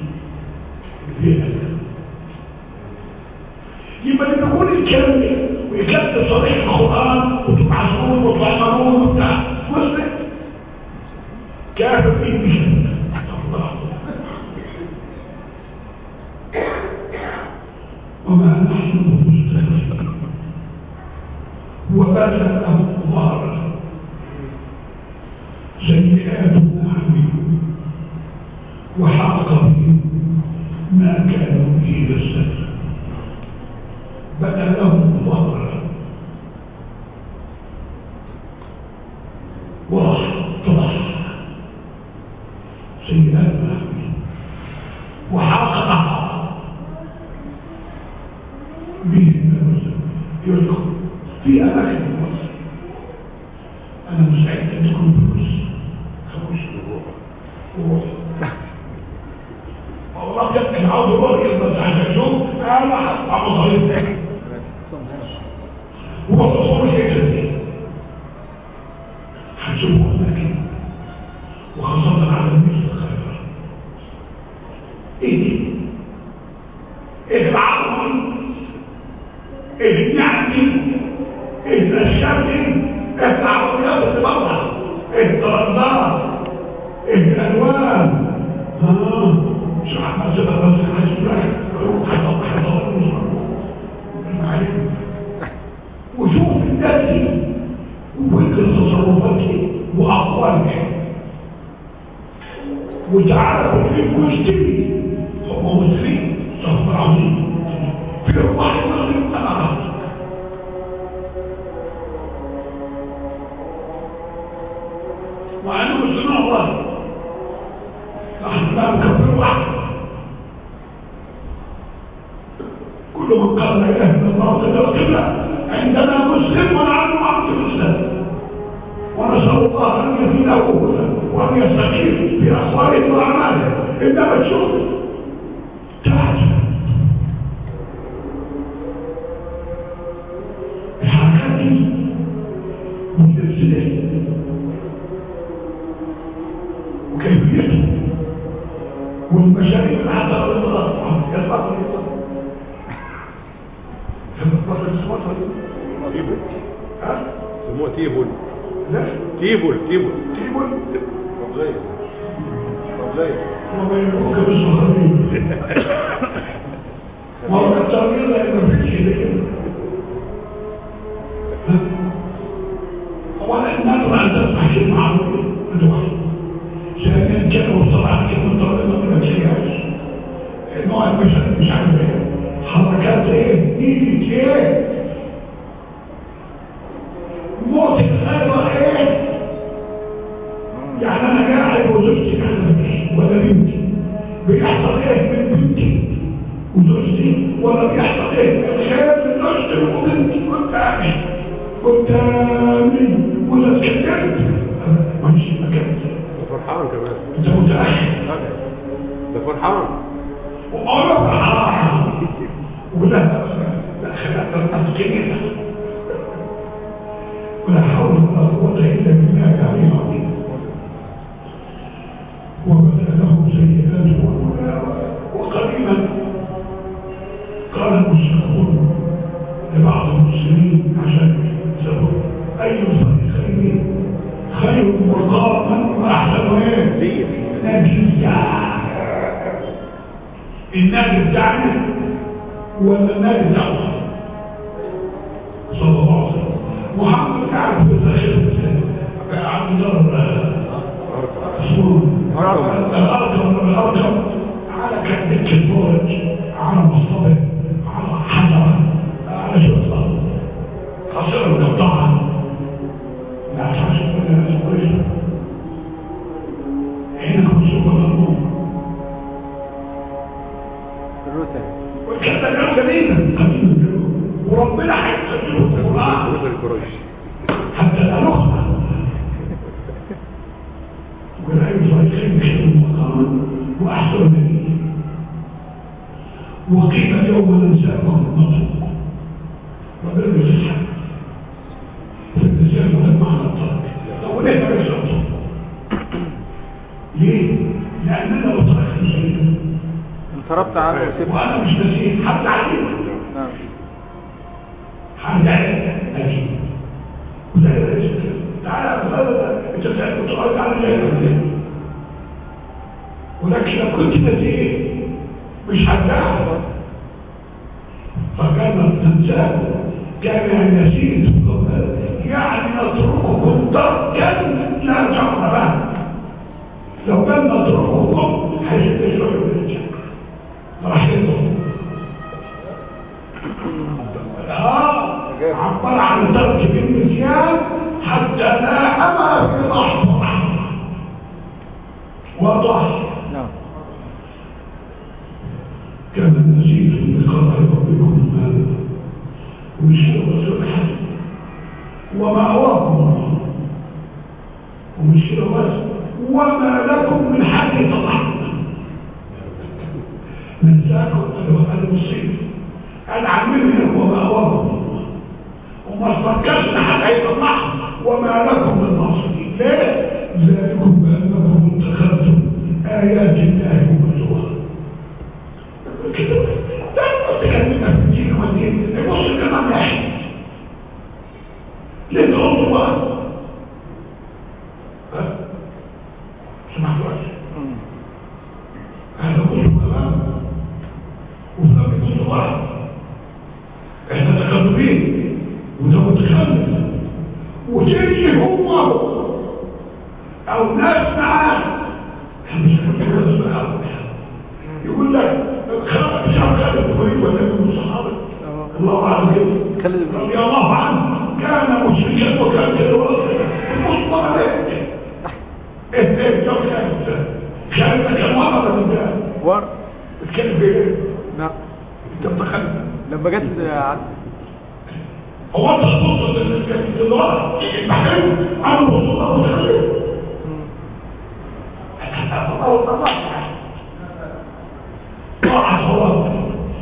يبقى اللي بيقول الكلام ده ويكتب صريح القرآن وتبعثون وتعملون وبتاع مسلم كافر فيه بشيء الله وما نحن مستهزئين وبدأ ظهر سيئات ما عملوا وحاق بهم ما كانوا به يستهزئون بدا لهم ظهرا وطرح سيئات ما عملوا وحاق معها بهم ما يذكر في اماكن مصر انا مستعد ان تكون فلوس خمس وروح والله كان عاوز يروح يقبض عشان يشوف انا هطلع مصاريف هو تصور شيء جديد هنشوفه اماكن وخاصة على المثل الخير ايه دي؟ ايه العقل ايه النعم ايه الشر ايه درجات الالوان ها شو عم تبقى بس عايز حطب حطب وشوف الناس وفكر تصرفاتي واقوالي وتعالى في المجتمع هم مسلمين صف عظيم في واحد من الأرض وأنا مسلم الله نحن لا نكفر واحد كل من قال لا اله الا الله تتوكل عندنا مسلم ونعلم عبد الاسلام ونسال الله ان يزيده وان يستقيم في اقواله واعماله انما تشوف تعجب الحركات دي متسلسله وكيفيته والمشاكل اللي حتى لو يضغط يضغط يضغط تيبل ها؟ سموها تيبل لا تيبل تيبل تيبل رمزية رمزية وما يدعوك بالصخرين وهو التغيير لا فيش كده اولا الناس ان تسمح شيء معروف بدوخ ثانيا كانوا الصراحه كانوا طالبه من الشيء نوع المشهد مش عارف ايه حركات ايه ايدك ايه موت الخير ايه يعني انا قاعد وزوجتي قاعده ولا بنتي بيحصل ايه من بنتي وزوجتي ولا بيحصل ايه الخير من زوجتي وبنتي قدامي قدامي ولا اتكلمت مش مكان ده فرحان كمان انت متاخر ده فرحان وأنا فرحان ولا لا خلقت التفكير ولا حول ولا قوة إلا بالله العلي العظيم وبدا له سيئات وقريبا قال المشركون لبعض المسلمين عشان سبب أي الفريقين خير مقاما وأحسن إيه؟ نجيا النادي بتاعنا ولا النادي بتاعنا صلى الله عليه وسلم محمد عارف بالآخر عبد الله اسمه الأرقم الأرقم على كان دكة البرج على مصطبة على حجرة على شرطة قصر القطاع لا تعرف ولا تقول هنا كنت سبحان الروتين وكان كان قديما قديما وربنا هيسجله في القرآن روح القريش حتى لا نخطأ والعين فريقين خير مقاما وأحسن نبيا وقيل اليوم ننساكم المطلوب ربنا يصحى في النسيان هذا معنى الطرق لو ليه ما يصحى ليه؟ لأننا لو تركت سيدنا انصرفت عنه وسبت وانا مش نسيت حتى عليك نعم هرجع اجيب وده يا تعالى هذا انت سألت سؤال على الجاهل ولكن لو كنت نسيت مش هرجع فكان تنساه كان نسيت يعني نترككم تركا لا جرم به لو كان نترككم هيجب شويه من الجنه راح يضرب اه عبر عن ترك بالنسيان حتى لا أما في لحظة واضح نعم كان النسيت بقضاء ربكم هذا ومش رسول حسن ومأواكم الله ومش بس وما لكم من حد طلعت ننساكم المصيب انا عاملها ومأواكم الله وما تفكرش ان حد هيطلعها وما لكم من ناصرين ليه؟ ذلكم بانكم اتخذتم ايات الله هزوا كده ده تكلمنا في الدين والدين بص كمان يا اخي ليه تغضوا بقى؟ ها؟ او ناس معاه مش هنقول معاه يقول لك خالد مش عارف خالد الوليد ولا من الصحابه الله اعلم كده خالد بن رضي الله عنه كان مشركا وكان كده مصطفى عليه ايه ايه ده خالد خالد كان وقت من ده ور بتتكلم بايه؟ لا انت متخيل لما جت عد- هو انت تبص للورق المحل انا بص له متخيل طاعة صواب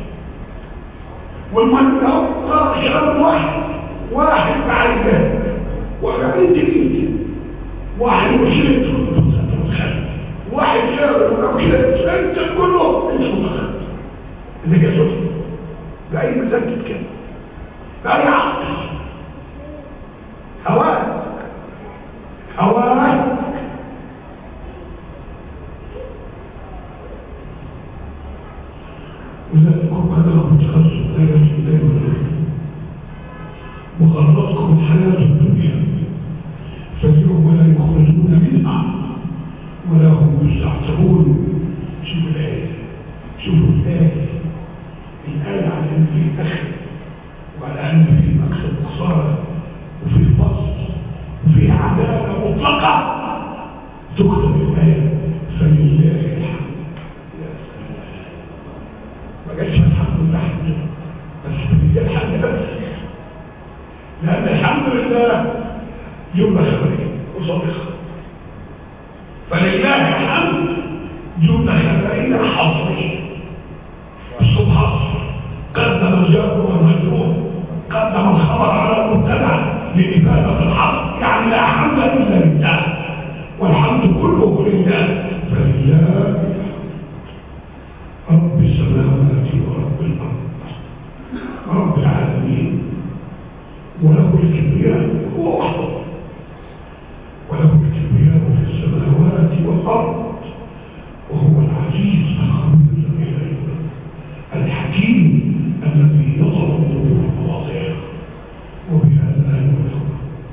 والمهم ده صار شباب واحد واحد بعيدان وبعدين جديد واحد مشرك واحد شاب ومشرك انت كله انت متخيل اللي جاي بأي مسجد كده بأي عقل هواه هواه ولذلكم هذا لهم تخصص لا يجب لا يجب وغرتكم الحياة الدنيا فاليوم لا يخرجون منها ولا هم يستعتبون شوفوا الآية شوفوا الآية الآية على أن في أخر وعلى أن في مكسب خسارة وفي فصل وفي عدالة مطلقة تكتب الآية فلله الحمد يا سلام ما جاتش الحمد لله الحمد لله بس فلله الحمد بس لأن الحمد لله جملة خبرية وصادقة فلله الحمد جملة خبرية حصرية الصبح قدم الجار والمجرور قدم الخبر على المبتدع لإفادة الحق يعني لا حمد إلا لله والحمد كله لله فلله رب السماوات ورب الأرض رب العالمين وله الكبرياء هو وحده وله الكبرياء في السماوات والأرض وهو العزيز الخبير إليه الحكيم الذي يضع الامور مواضعها وبهذا يوفق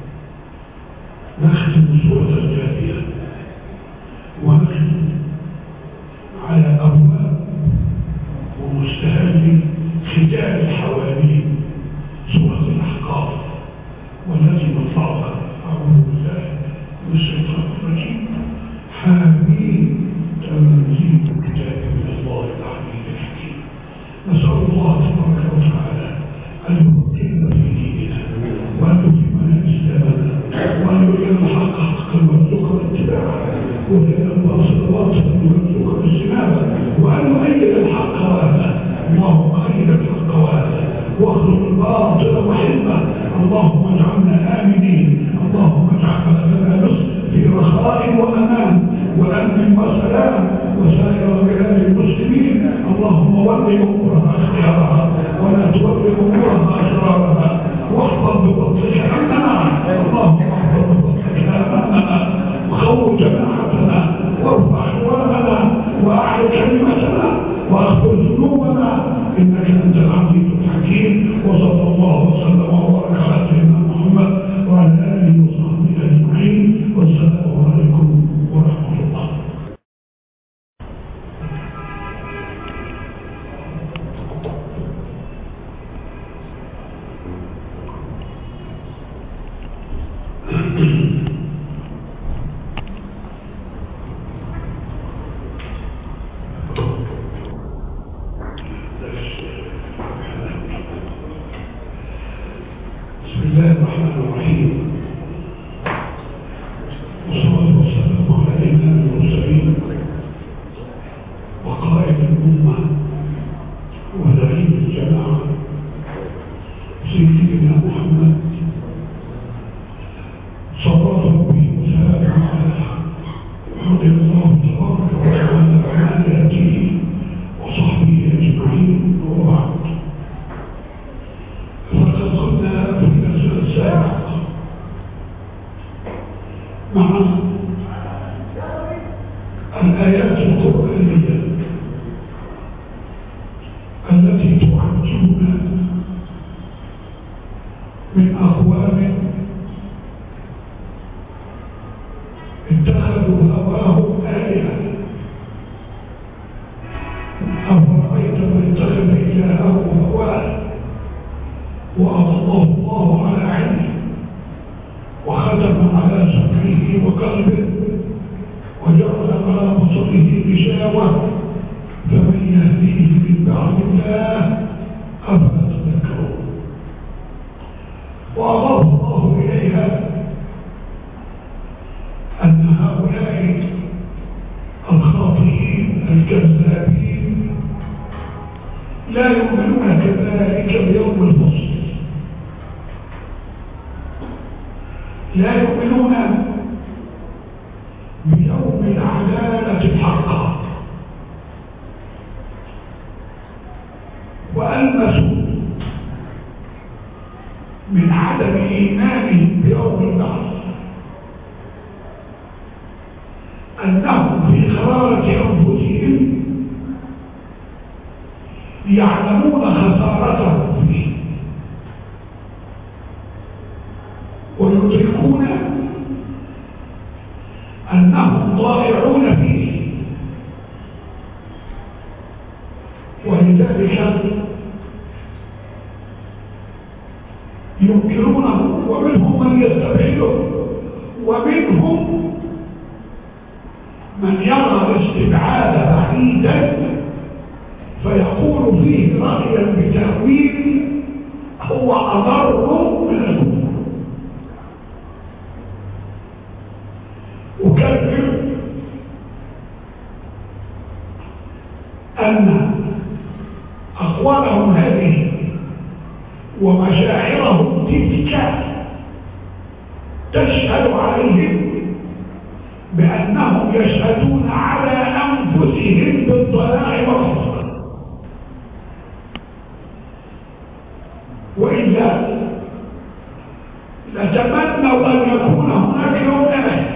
نختم سوره الجاثيه ونختم على ابواب ومستهل ختام الحوالين سوره الاحقاف والتي نطلعها اعوذ بالله من الشيطان الرجيم حامين تنزيل الكتاب من الله العليم الحكيم نسأل الله تبارك وتعالى أن يمكننا في ديننا وأن يتمنا إسلامنا وأن يرينا الحق حقا ويرزقنا اتباعه ويرينا الباطل باطلا ويرزقنا اجتنابه وأن يؤيد الحق وأهله اللهم أيد الحق وأهله واخلق الباطل وحلمه اللهم اجعلنا آمنين اللهم اجعل بلدنا مصر في رخاء وأمان وأمن وسلام وسائر بلاد المسلمين اللهم ول امورها خيارها ولا تول امورها اشرارها واحفظ بفضلك امننا اللهم احفظ بفضلك امننا وخوف جماعتنا وارفع حوالنا واعل كلمتنا واغفر ذنوبنا انك انت العزيز الحكيم وصلى الله وسلم وبارك على سيدنا محمد وعلى اله وصحبه اجمعين والسلام عليكم ورحمه الله بسم الله الرحمن الرحيم والصلاة والسلام على إمام المرسلين وقائد الأمة ودليل الجماعة سيدنا محمد صلى ربي وسلم على رضي الله تبارك وتعالى عن آله وصحبه أجمعين وبعد فقد كنا في الأسئلة السابقة مع الآيات القرآنية التي تعجبنا من أقوام اتخذوا هواهم آلهة أفرأيت من اتخذ إلهه هواه وأضله الله على علمه وختم على سمعه وقلبه وجعل على بصره غشاوة فمن يهديه من بعد الله أفلا تذكرون وأضاف الله إليها أن هؤلاء الخاطئين الكذابين لا يؤمنون كذلك بيوم الفصل لا يؤمنون بيوم العدالة الحقة وألمسوا من عدم إيمانهم بيوم البعث أنهم في قرارة أنفسهم يعلمون خسارتهم فيه ويدركون أنهم ضائعون فيه ولذلك ينكرونه ومنهم من يستبعده ومنهم من يرى الاستبعاد بعيدا فيقول فيه رأيا بتأويل هو أضر من الكفر أكرر أن أقوالهم هذه ومشاعرهم تلك تشهد عليهم بأنهم يشهدون على أنفسهم بالضياع والخسران وإلا لتمنوا أن يكون هناك يوم أمل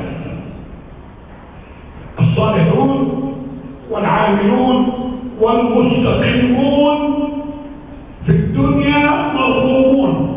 الصالحون والعاملون والمستقيمون في الدنيا مظلومون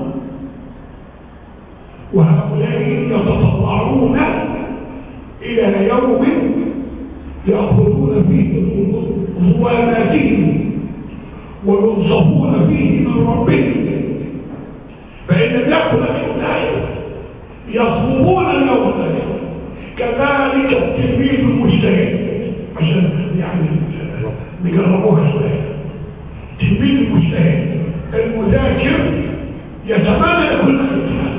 وهؤلاء يتطلعون إلى يوم يأخذون فيه ظلاماتهم وينصفون فيه من ربهم فإن لم يكن اليوم الآخر يطلبون اليوم الآخر كذلك التلميذ المجتهد عشان يعني نجربوها شوية التلميذ المجتهد المذاكر يتمنى يكون الامتحان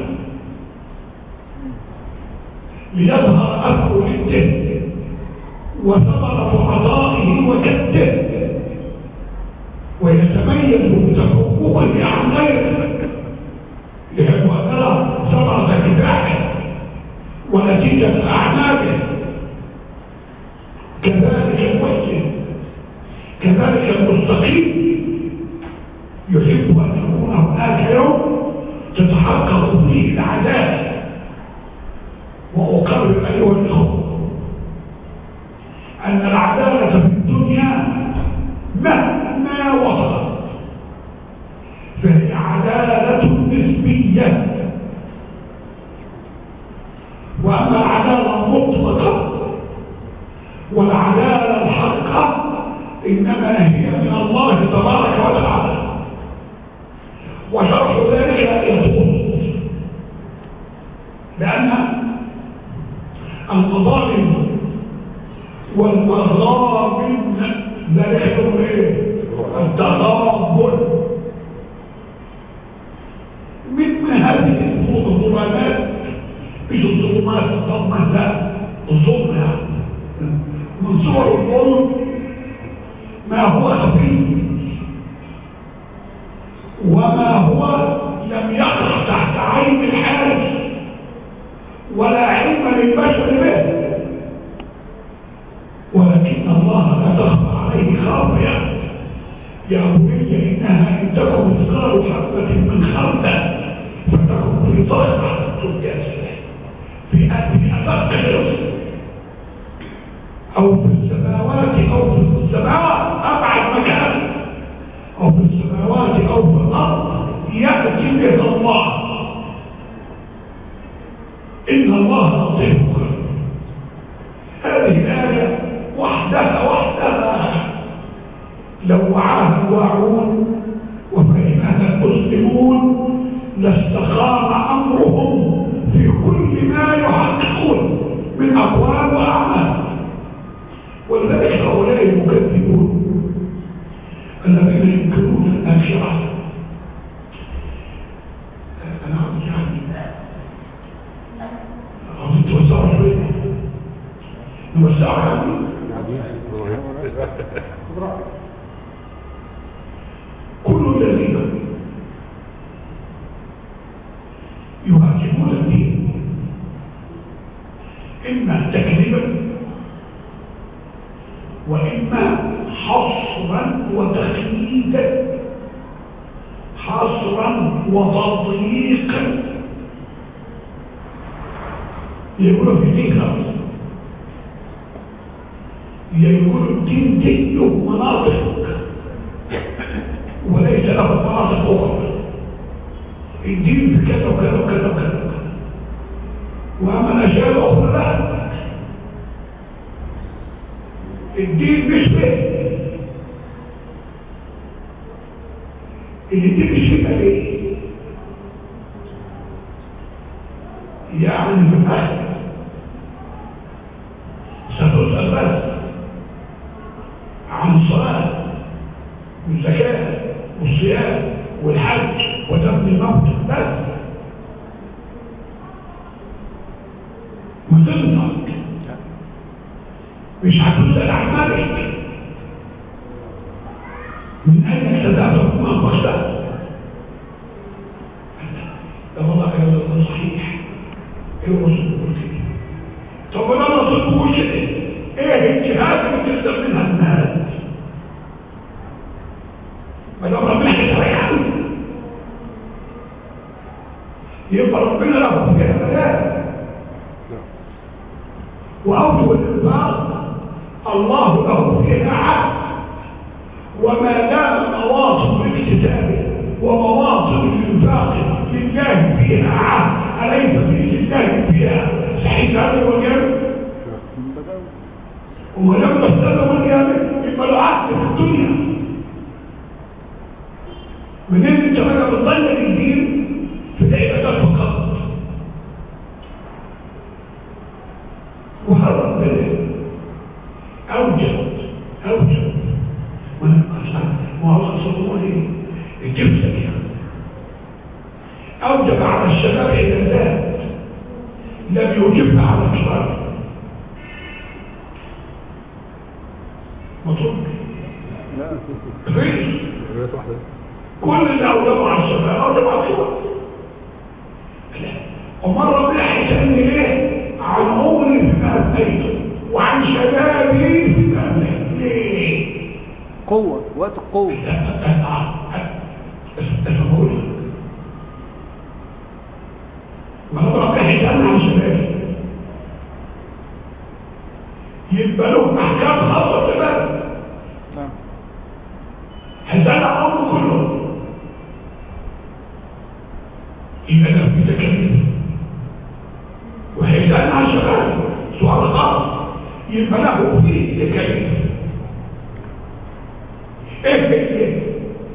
ليظهر أثر جده وثمرة عطائه وجده ويتميز بتفوقه عن غيره لأنه ترى ثمرة كفاحه ونتيجة أعماله كذلك المسلم كذلك المستقيم يحب أن يكون هناك يوم تتحقق فيه العدالة وأقرر أيها الأخوة أن العدالة في الدنيا مهما وصلت فهي عدالة نسبية وأما العدالة المطلقة والعدالة الحقة إنما هي من الله تبارك وتعالى وشرح ذلك يطول لأن المظالم والمغابن ذلك يقول ايه التغابن من هذه الظلمات مش الظلمات الظلمة لا الظلم يعني من صور الظلم ما هو خفي وما هو لم يقع تحت عين الحارس ولا علم للبشر به ولكن الله لا تخفى عليه خافية يا بني إنها إن تكن مثقال حبة من خردل فتكن في صخرة تجاسة في في أدق الرزق أو في السماوات أو في السماوات أبعد مكان أو في السماوات أو في الأرض يأتي به الله إن الله لطيف خبير واعون وفهمها المسلمون لاستقام امرهم في كل ما يحققون من اقوال واعمال ولذلك هؤلاء المكذبون الذين ينكرون الاخره انا عاوز يعني عاوز توزعوا شويه نوزعوا يعني كل الذين يهاجمون الدين إما تكذيبا وإما حصرا وتخييدا حصرا وتضييقا يقولوا في دين خالص يقولوا الدين دين له مناطق وليس له مناطق أخرى الدين في كذا وكذا وكذا وكذا وأما الأشياء الأخرى لا الدين مش بيه الدين مش بيه ليه يعني في الآخر ستسأل بس عن الصلاة والزكاة والصيام والحج ودفن الموت بس وتنطق مش هتسأل عن مالك من أين اكتدعت ما بغداد ده والله كلام ده صحيح ايه الرسول بيقول كده طب انا الرسول بيقول كده ايه الجهات اللي بتكسب منها المال ما دام ربنا هيتريح يبقى ربنا له فيها بلاء وأول الإنفاق الله له فيها عهد وما دام مواطن الاكتتاب ومواطن الإنفاق لله فيها عهد أليس في لله فيها صحيح هذا وجل وما لم تستنى وجل يبقى له عهد في الدنيا منين انت بقى بتضيع الدين في العبادات فقط وهذا ربنا اوجد اوجد وانا اصلا ما هو صلى الله عليه الجبسة يعني اوجب على الشباب عبادات لم يوجبها على الكبار مطلوب لا غير عبادات واحدة كل اللي أوجبه على الشباب أوجبه على الكبار ومرة ربنا هيسألني ليه عن عمري فيما أبنيته وعن شبابي فيما أبنيته ليه؟ قوة وقت القوة أفهموني مرة ربنا هيسألني عن شبابي يبقى له أحكام خاصة شباب نعم هيسألني عن عمره كله يبقى ده في تكليف وهيسألني عن شباب سؤال خاص يبقى له فيه تكليف ايه ايه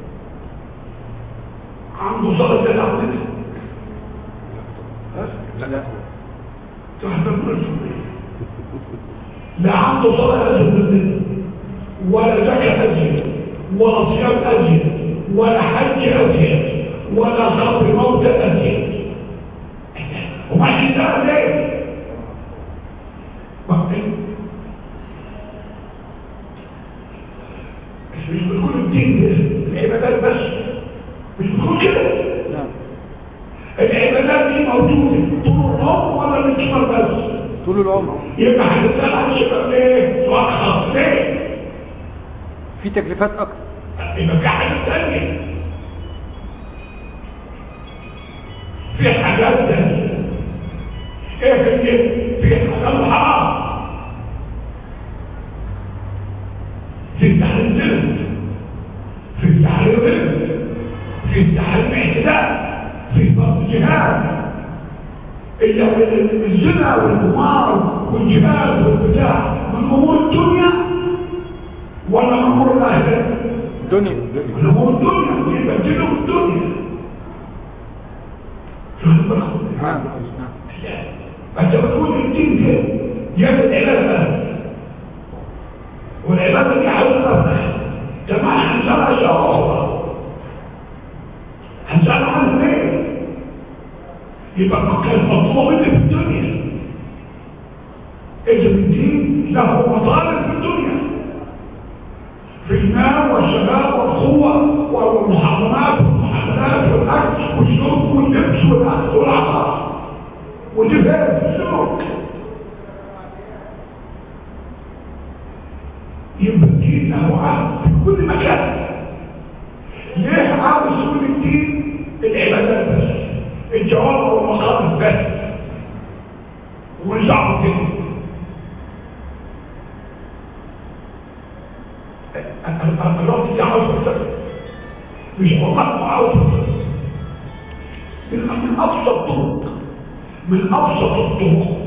عنده صلاة زي العبد لا تحضر لا عنده صلاة أزيد منه ولا زكاة أزيد ولا صيام أزيد ولا حج أزيد ولا صبر موت أزيد وما يشتغل ليه؟ وقتين مش بيكون الدين ده العبادات بس مش بيكون كده نعم العبادات دي موجودة طول العمر ولا الانتشار بس طول العمر يبقى هتسأل عن الشباب ليه؟ سؤال خاص ليه؟ في تكليفات اكتر يبقى في حاجات تانية في حاجات تانية ايه في ايه؟ في حلال حرام في تحريم ذنب في تحريم ذنب في تحريم اعتداء في فرض جهاد ال- الزنا والقمار والجهاد والبتاع من امور الدنيا ولا من امور الاخره الدنيا ونمو الدنيا ويبدلوا الدنيا شو بالكم نعم فانت بتقول الدين ده يد العباده والعباده دي حضرتك جماعه هنسال الله هنسال عنه ليه يبقى كان مطلوب مني في الدنيا اذا الدين له مطالب في الدنيا في المال والشباب والقوة والمحرمات والمحللات والأكل والشرب واللبس والأكل والعطاء والجبال في السلوك يبقى الدين له عهد في كل مكان ليه عاوز يقول الدين العبادات بس الجواب والمقام بس ونزعه كده الوقت دي عاوز تفكر مش والله عاوز تفكر من من ابسط الطرق من ابسط الطرق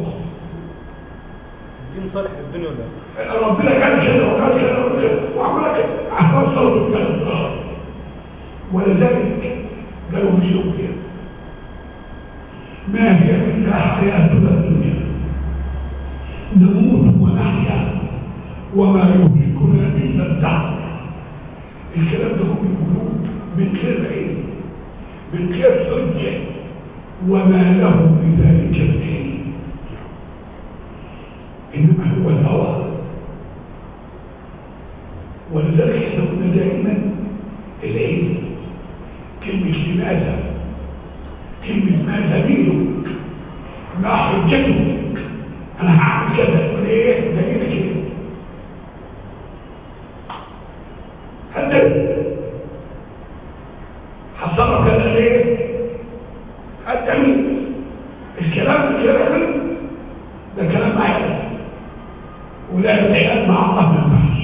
دين صالح للدنيا ولا ربنا كان كده وكان كده وكده وعمل لك احوال صلاه الكلام ولذلك قالوا مش يوم ما هي الا حياتنا الدنيا نموت ونحيا وما يهلكنا الا الدهر الكلام ده هم يقولون من غير علم من غير حجه وما له بذلك العلم انما هو الهوى ولذلك احنا قلنا دائما العلم كلمه لماذا كلمه ما دليلك ما حجتك انا هعمل كذا ليه دليلك ايه الدليل حصلك كذا ليه الدليل الكلام الكلام ده كلام عادي ولا يتحد مع الله من بحث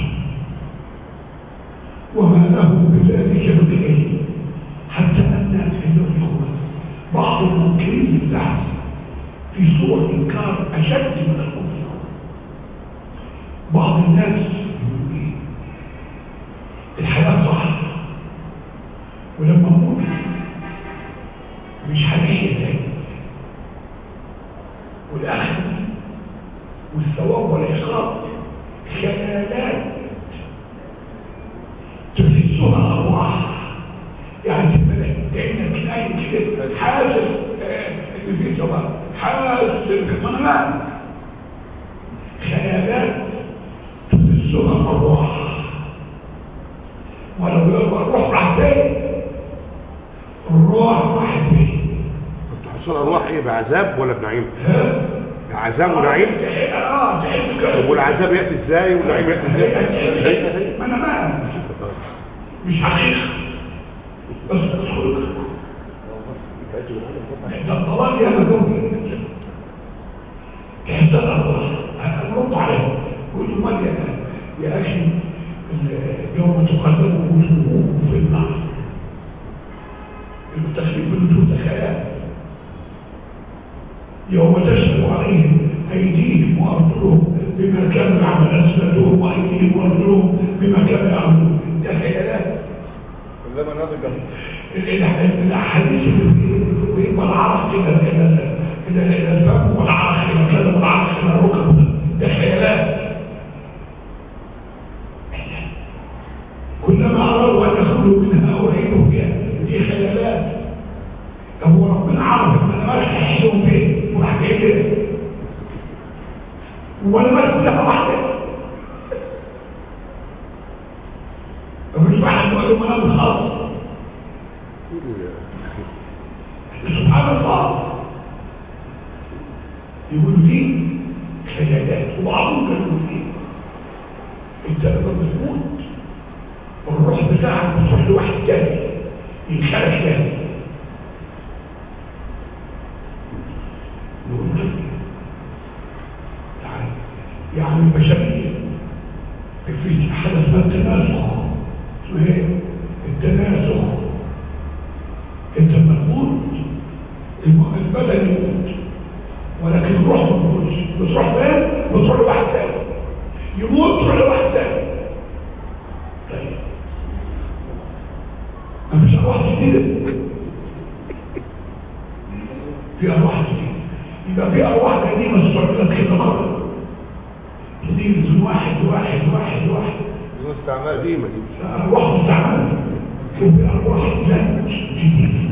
وما له بذلك من علم حتى ان اليوم بعض المنكرين البحث في صور انكار اشد من الكفر بعض الناس يقول ايه الحياه صح ولما اموت مش هنعيش تاني والاخر والثواب والعقاب خيالات تحسها ارواح يعني تبقى كانك نايم كده حاسس آه، ان في ثواب حاسس بالمنامات خيالات تحسها ارواح ولو يبقى الروح راح تاني الروح راح تاني تحصل ارواح ايه بعذاب ولا بنعيم ها عذاب ونعيم اه تحس كده طب والعذاب ياتي ازاي والنعيم ياتي ازاي ما انا ما مش حقيقة بس خلق ده الطلاق يا مجنون تحس الأرواح نرد عليه قول له مال يا يا أخي يوم تقدم وجوههم في النار المتخلف بالوجود خيال يوم تشهد عليهم أيديهم وأرجلهم بما كانوا يعمل أسنتهم وأيديهم وأرجلهم بما كانوا يعملون ده خيالات كلما نضج الاحاديث ويبقى العرق كده كده كده الى الفم والعرق كده كده والعرق الى الركب ده خيالات كلما ارادوا ان يخرجوا منها اعيدوا فيها دي خيالات طب هو ربنا عرف ان انا ماشي احسهم فين وراح جاي كده وانا ماشي كلها واحده مفيش واحد يقول له منام خالص سبحان الله يقول دي خيالات وبعضهم كانوا يقول ايه انت لما بتموت الروح بتاعك بتروح لواحد تاني ينخلق تاني يقول لك يعني يعني البشريه في حاجه اسمها التناسخ اسمه ايه التناسخ انت لما تموت الم- البدن يموت ولكن الروح ما تموتش بتروح فين بتروح لواحد تاني يموت تروح لواحد تاني طيب قديمة دي أرواح مستعملة وفي أرواح لا جديدة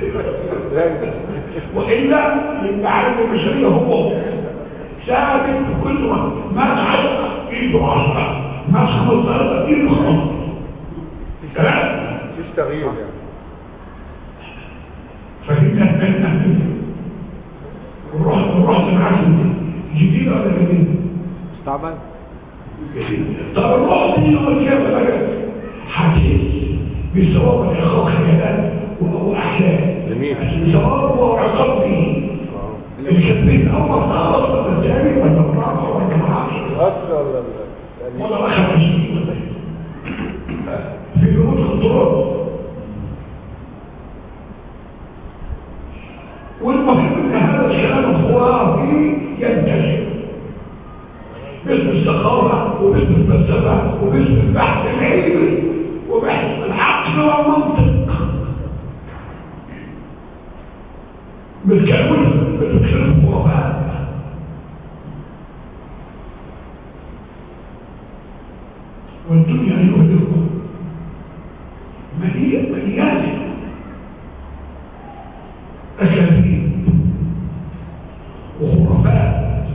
وإلا المعارف البشرية هو ثابت في كل وقت ما تعلق إيده عشرة ما خمس درجة إيده خمس كلام مفيش تغيير يعني فهمنا أن الروح الروح المعارف جديدة ولا جديدة؟ مستعمل طب الروح دي يوم القيامة بقى حديث بثواب العقاب خيالات واحلام جميل. بثواب وعقاب به الكثير اول خالص ولا الثاني ولا الرابع ولا العاشر الاصل ولا ال- ولا الخامس في بيوت الطرق والمهم ان هذا الكلام الخرافي ينتشر باسم الثقافة وباسم الفلسفة وباسم البحث العلمي وبحث العقل والمنطق بالكامل بالكلام الخرافات والدنيا أيها الإخوة مليئة مليانة أكاذيب وخرافات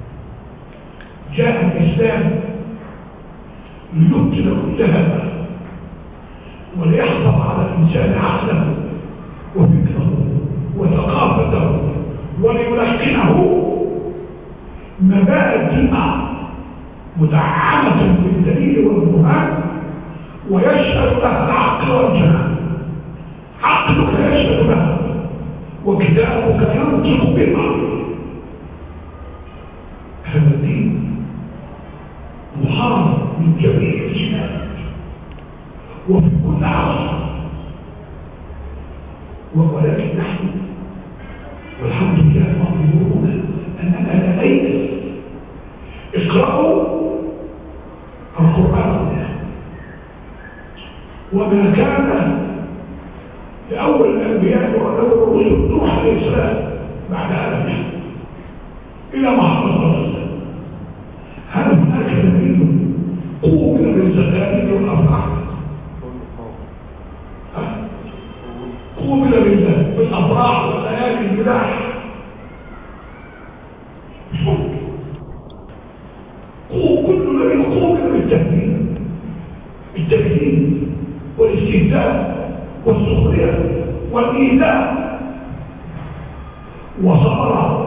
جاء الإسلام ليبطل كل هذا وليحفظ على الإنسان عقله وفكره وثقافته وليلقنه مبادئ الدماء مدعمة بالدليل والبرهان ويشهد لها العقل والجنان عقلك يشهد لها وكتابك ينطق بها هذا الدين محارب من جميع الجهات وفي كل عصر ولكن نحن والحمد لله مأمورون أننا لدينا اقرأوا القرآن وما كان لأول الأنبياء وأول الرسل نوح عليه السلام بعد آدم إلى محمد صلى الله عليه وسلم هل هناك دليل قوم من الزلازل والأفراح قوم بالأفراح والليالي الملاح مش ممكن قوم كل الذي قوم بالتهديد التكذيب والاستهزاء والسخرية والإيذاء وصبر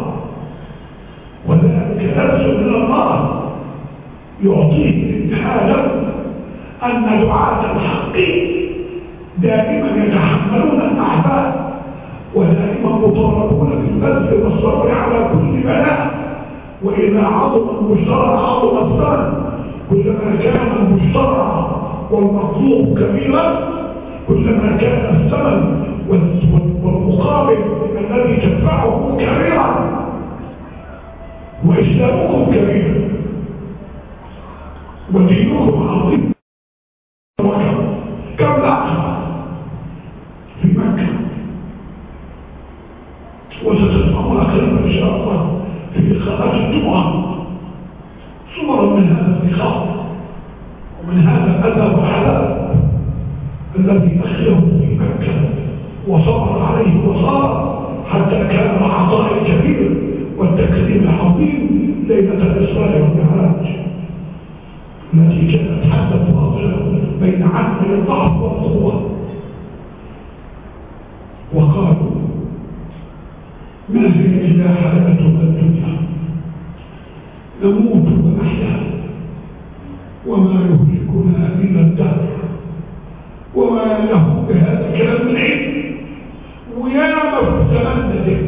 وذلك درس من الله يعطيه الامتحان أن دعاة الحق دائما يتحملون الأعباء ودائما مطالبون بالبذل والصبر على كل بلاء وإذا عظم المشترى عظم الثمن كلما كان المشترى والمطلوب كبيرا كلما كان الثمن والمقابل الذي تدفعه كبيرا وإسلامكم كبير ودينكم عظيم وكم كم لحظة في مكة وستسمعون قريبا إن شاء الله في لقاءات الجمعة صورا من هذا اللقاء ومن هذا الأذى والعذاب الذي أخذه في مكة وصبر عليه وصار حتى كان العطاء الكبير والتكريم العظيم ليلة الإسراء والمعراج التي كانت حتى فاصلة بين عدل الضعف والقوة وقالوا ما هي إلا حياتنا الدنيا نموت ونحيا وما يهلكنا إلا الدهر وما له بهذا الكلام من علم وياما في الزمان ده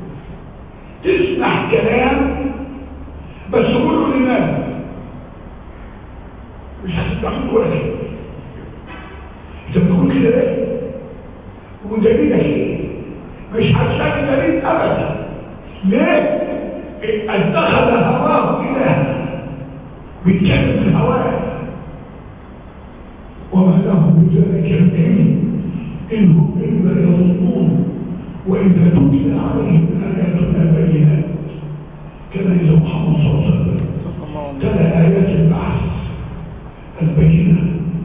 تسمع كلام بس كله لله مش هتستعمل ولا شيء انت بتقول كده ليه ودليلك ايه مش هتلاقي دليل ابدا ليه اتخذ هواه اله بيتكلم في هواه وما له بذلك العلم انهم الا يظنون واذا تتلى عليهم اياتنا بينات كما اذا محمد صلى الله عليه وسلم تلا ايات البعث البينه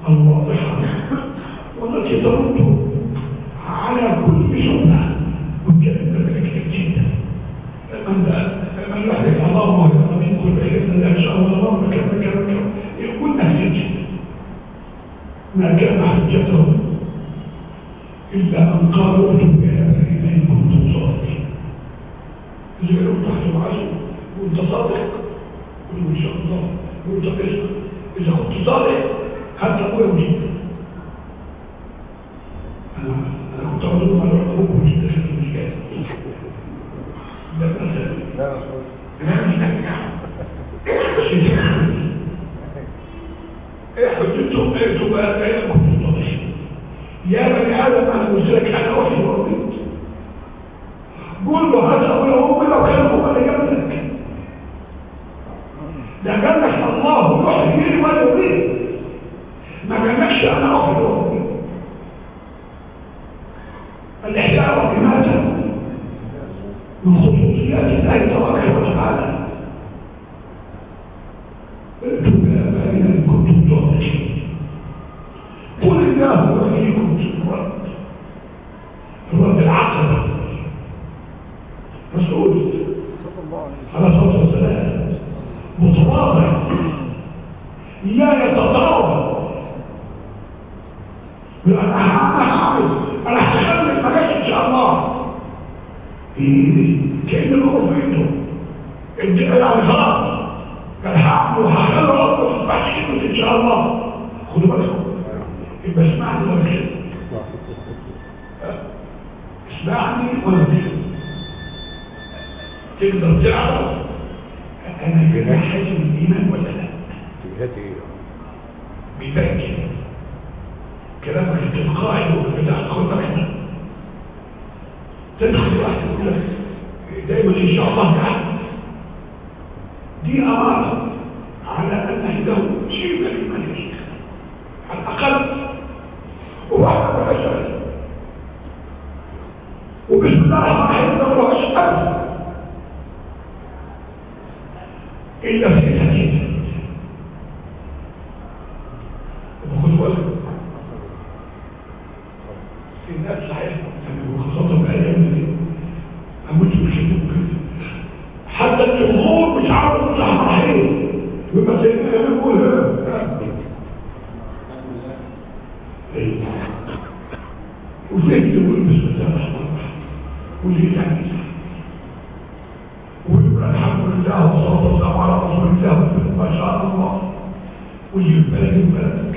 الواضحة والتي ترد على كل شبهة ممكن ذلك جدا من من يحدث الله من كل بإذن الله إن شاء الله كذا كذا كذا يقول نهج ما كان حجتهم إلا أن قالوا أتوا بآبائنا إن كنتم صادقين إذا لو تحت معزم وأنت صادق قل إن شاء الله وأنت اسمع إذا كنت صادق حتى أقوى وجيب أنا أنا كنت أظن على أبوك وجيب في المشكلة لا بأس لا مش لا مش ايه حجتهم ايتوا بآبائنا كنتم صادقين يا بني آدم أنا قلت لك أنا وحي ورضيت قول له هذا هو لو كانوا هم اللي جنبك ده جنبك الله يحيي ولا يميت ما جنبكش أنا وحي ورضيت الإحياء والإماتة من خصوصيات الله تبارك وتعالى ائتوا بآبائنا إن كنتم صادقين قل الله يحييكم في الرد الرد العقبة مسعود صلى الله عليه على الصلاة والسلام متواضع لا يتطاول أنا هعمل أنا هشغل ملاك إن شاء الله إيه كأن الأمر في إيده الدقيقة يعني خلاص كان هعمل وهخلي ربه بعد كده إن شاء الله خدوا بالكم يبقى اسمعني ولا كده اسمعني ولا كده تقدر تعرف انا كده حاجه من الايمان ولا لا جهات ايه بيبان كده كلامك التلقائي بتاع خد احنا تدخل واحد يقول لك دايما ان شاء الله تعالى دي اماره على ان عنده شيء من الايمان يا شيخ على الاقل وواحد ولا شيء وبسم الله الرحمن الرحيم ما اشهد الا في سكينه وخذ بالك في ناس صحيح وخاصه بالايام دي اموت بشدهم كده حتى الجمهور مش عارف يفتح رحيم يبقى سيدنا يقول وزيد يقول بسم الله الرحمن الرحيم وزيد يعني ويبقى الحمد لله والصلاه والسلام على رسول الله ما شاء الله ويجيب بالك بالك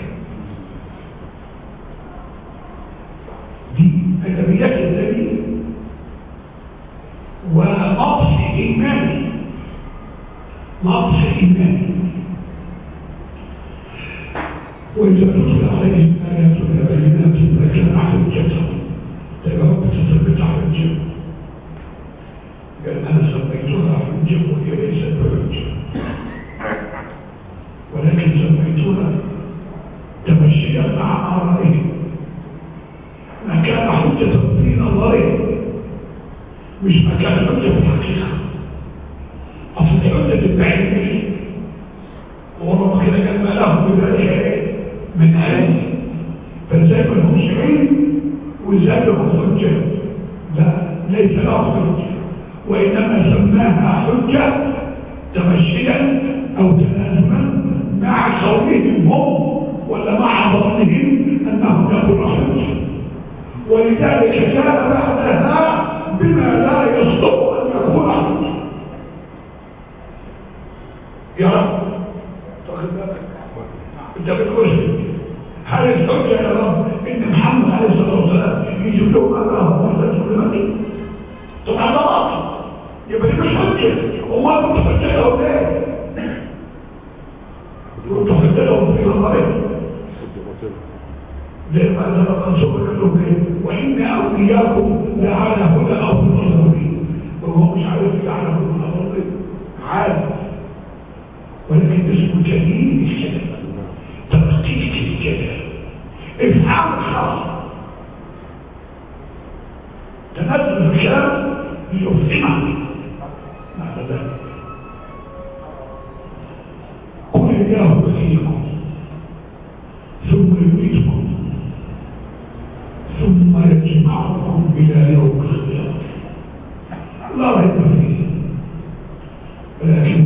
دي ادبيات النبي ونقص ايماني نقص ايماني وإذا تتلى عليهم آياتنا بينات ما كان حجتهم تبقى رب تثبت حجة قال أنا سميتها حجة وهي ليست بحجة ولكن سميتها تمشيا مع آرائهم ما كان حجة في نظرهم مش ما كان حجة في الحقيقة أصل حجة بعينه وربما كده كان ما له بذلك من آية فازاي ما لهمش علم وازاي لهم حجة لا ليس له حجة وإنما سماها حجة تمشيا أو تلازما مع قولهم هم ولا مع ظنهم أنهم يقول حجة ولذلك جاء بعدها بما لا يصدق أن يكون حجة يا رب تاخد بالك انت بتقول هل الحجة يا رب ان محمد عليه الصلاة والسلام يجيب لهم أباهم ويستجيب لمن طبعا ده باطل يبقى دي مش حجة والله كنت حجة لهم ليه كنت حجة لهم في نظرهم زي ما أنزل منصور لهم ليه وإن أولياكم لعلى هدى أو مظلومين وهو مش عارف لعلى هدى مظلومين عادي ولكن اسمه جليل الكلام ترقيق الكلام افعال خاص تنزل الكلام ليفهمك معنى ذلك قل الله فيكم ثم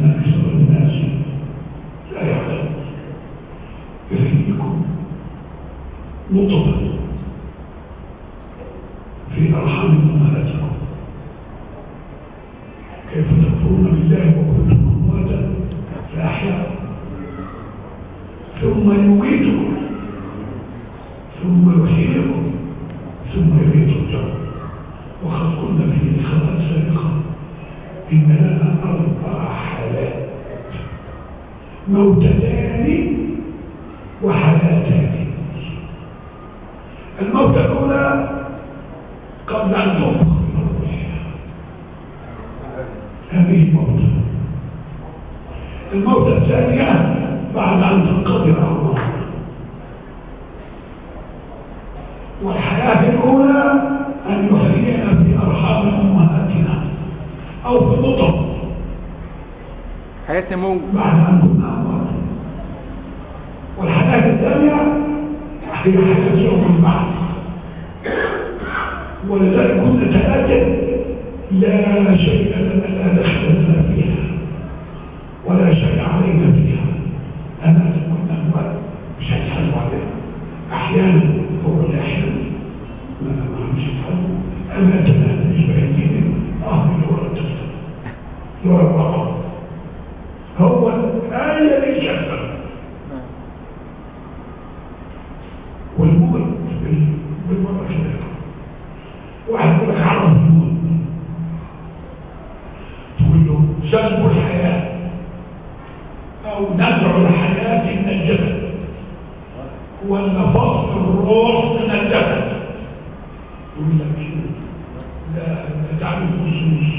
أكثر الناس لا يعلم يفيدكم نطفا في أرحام أمهاتكم كيف تكفرون بالله وكنتم أمواتا فأحياكم ثم يميتكم ثم يحييكم ثم إليه ترجعون وقد قلنا في لقاءات سابقة إن لنا أربع حالات موتتان وحياتان الموتة الأولى قبل أن تنفخ في الروح هذه الموتة الموتة الثانية بعد أن تنقضي الأرواح والحياة الأولى أن يحيينا في أرحام أمهاتنا أو في بطن حياة نمو بعد أن كنا أموات والحياة الثانية هي حياة يوم البعث ولذلك كنا ثلاثة لا شيء لنا لا دخل لنا فيها ولا شيء علينا فيها أنا كنا أموات مش هيتحلوا علينا أحيانا هو الأحيان ما ما مش يتحلوا أنا أتنا مش بعيدين أهل ولا تفتح ولا بقى هو الآية اللي شافها والموت بال- بالمرة كده واحد يقول لك عرف الموت تقول له سلب الحياة أو نزع الحياة من الجسد ولا فصل الروح من الجسد يقول لك لا لا تعمل خصوص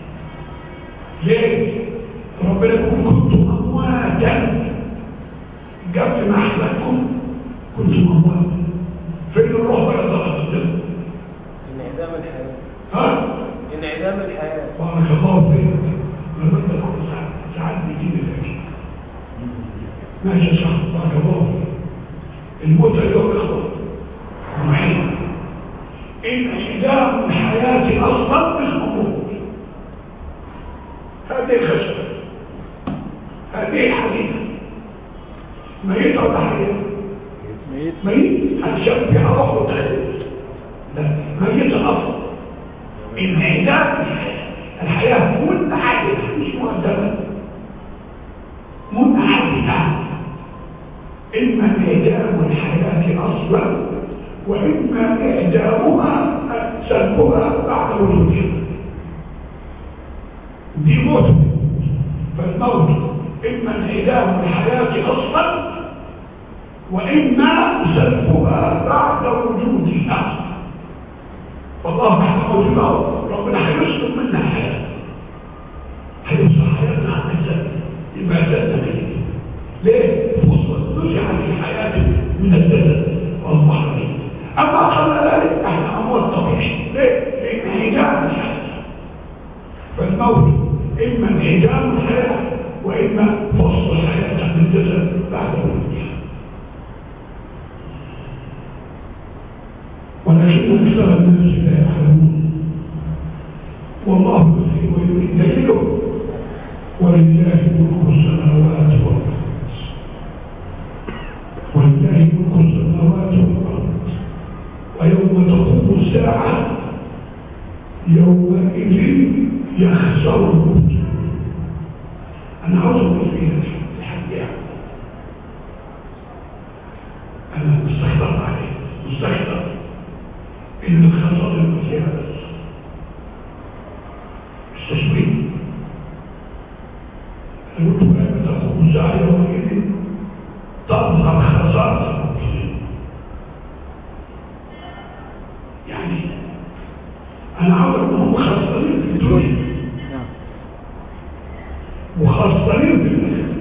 ليه؟ ربنا يقول كنتم أمواتا قبل ما أحلكم كنتم أمواتا فين الروح بقى ضغط الجسد؟ انعدام الحياة ها؟ انعدام الحياة بارك الله فيك لما انت تكون ساعات- ساعات بيجيني فاكر ماشي يا صاحبي بارك الله فيك الموت اليوم يا اخوان محيط انعدام الحياة اصلا مش موجود هذه خشبة هذه حديثة ميت ولا حياة ميت ميت هتشبه روحه تخيل لا ميت اصلا انعدام الحياة منعدمة مش مؤدبة منعدمة إما انعدام الحياة أصلا وإما إعدامها سلبها بعد وجودها دي موت فالموت إما انعدام الحياة أصلا وإما سلبها بعد وجودها والله سبحانه وتعالى ربنا هيسلب منا الحياة هيوصل حياتنا عن الجنة يبقى الجنة ميت ليه؟ فصل نزعت الحياة من الجسد والله ميت أما قبل ذلك احنا أموات طبيعي ليه؟ لأن انعدام الحياة فالموت إما انعدام الحياة وإما فصل الحياة عن الجسد بعد وجودها ولكن أكثر الناس لا يعلمون والله يحيي ويميت دليله ولله ملك السماوات والأرض ولله ملك السماوات والأرض ويوم تقوم الساعة يومئذ يخسر المبطل أنا عاوز أقول فيها الحق يعني أنا مستخدم عليه مستخدم إن الخطأ المثير التشبيه قلت أن تقوم الساعة يومئذ تظهر خسارة المبطلين يعني أنا عاوز أنهم خسرانين في الدنيا نعم مخصصين في الآخرة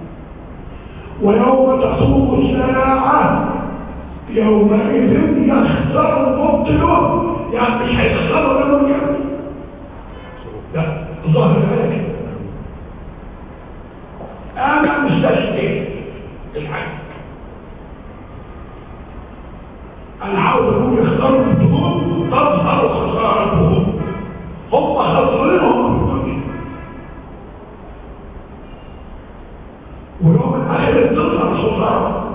ويوم تقوم الساعة يومئذ يخسر المبطلون يعني مش هيخسروا لهم يعني لا ظاهر ذلك انا مستشفي الحج انا عاوز اقول يختاروا الدخول تظهر خسارتهم هم خسرانهم في الدنيا ويوم الآخر تظهر خسارة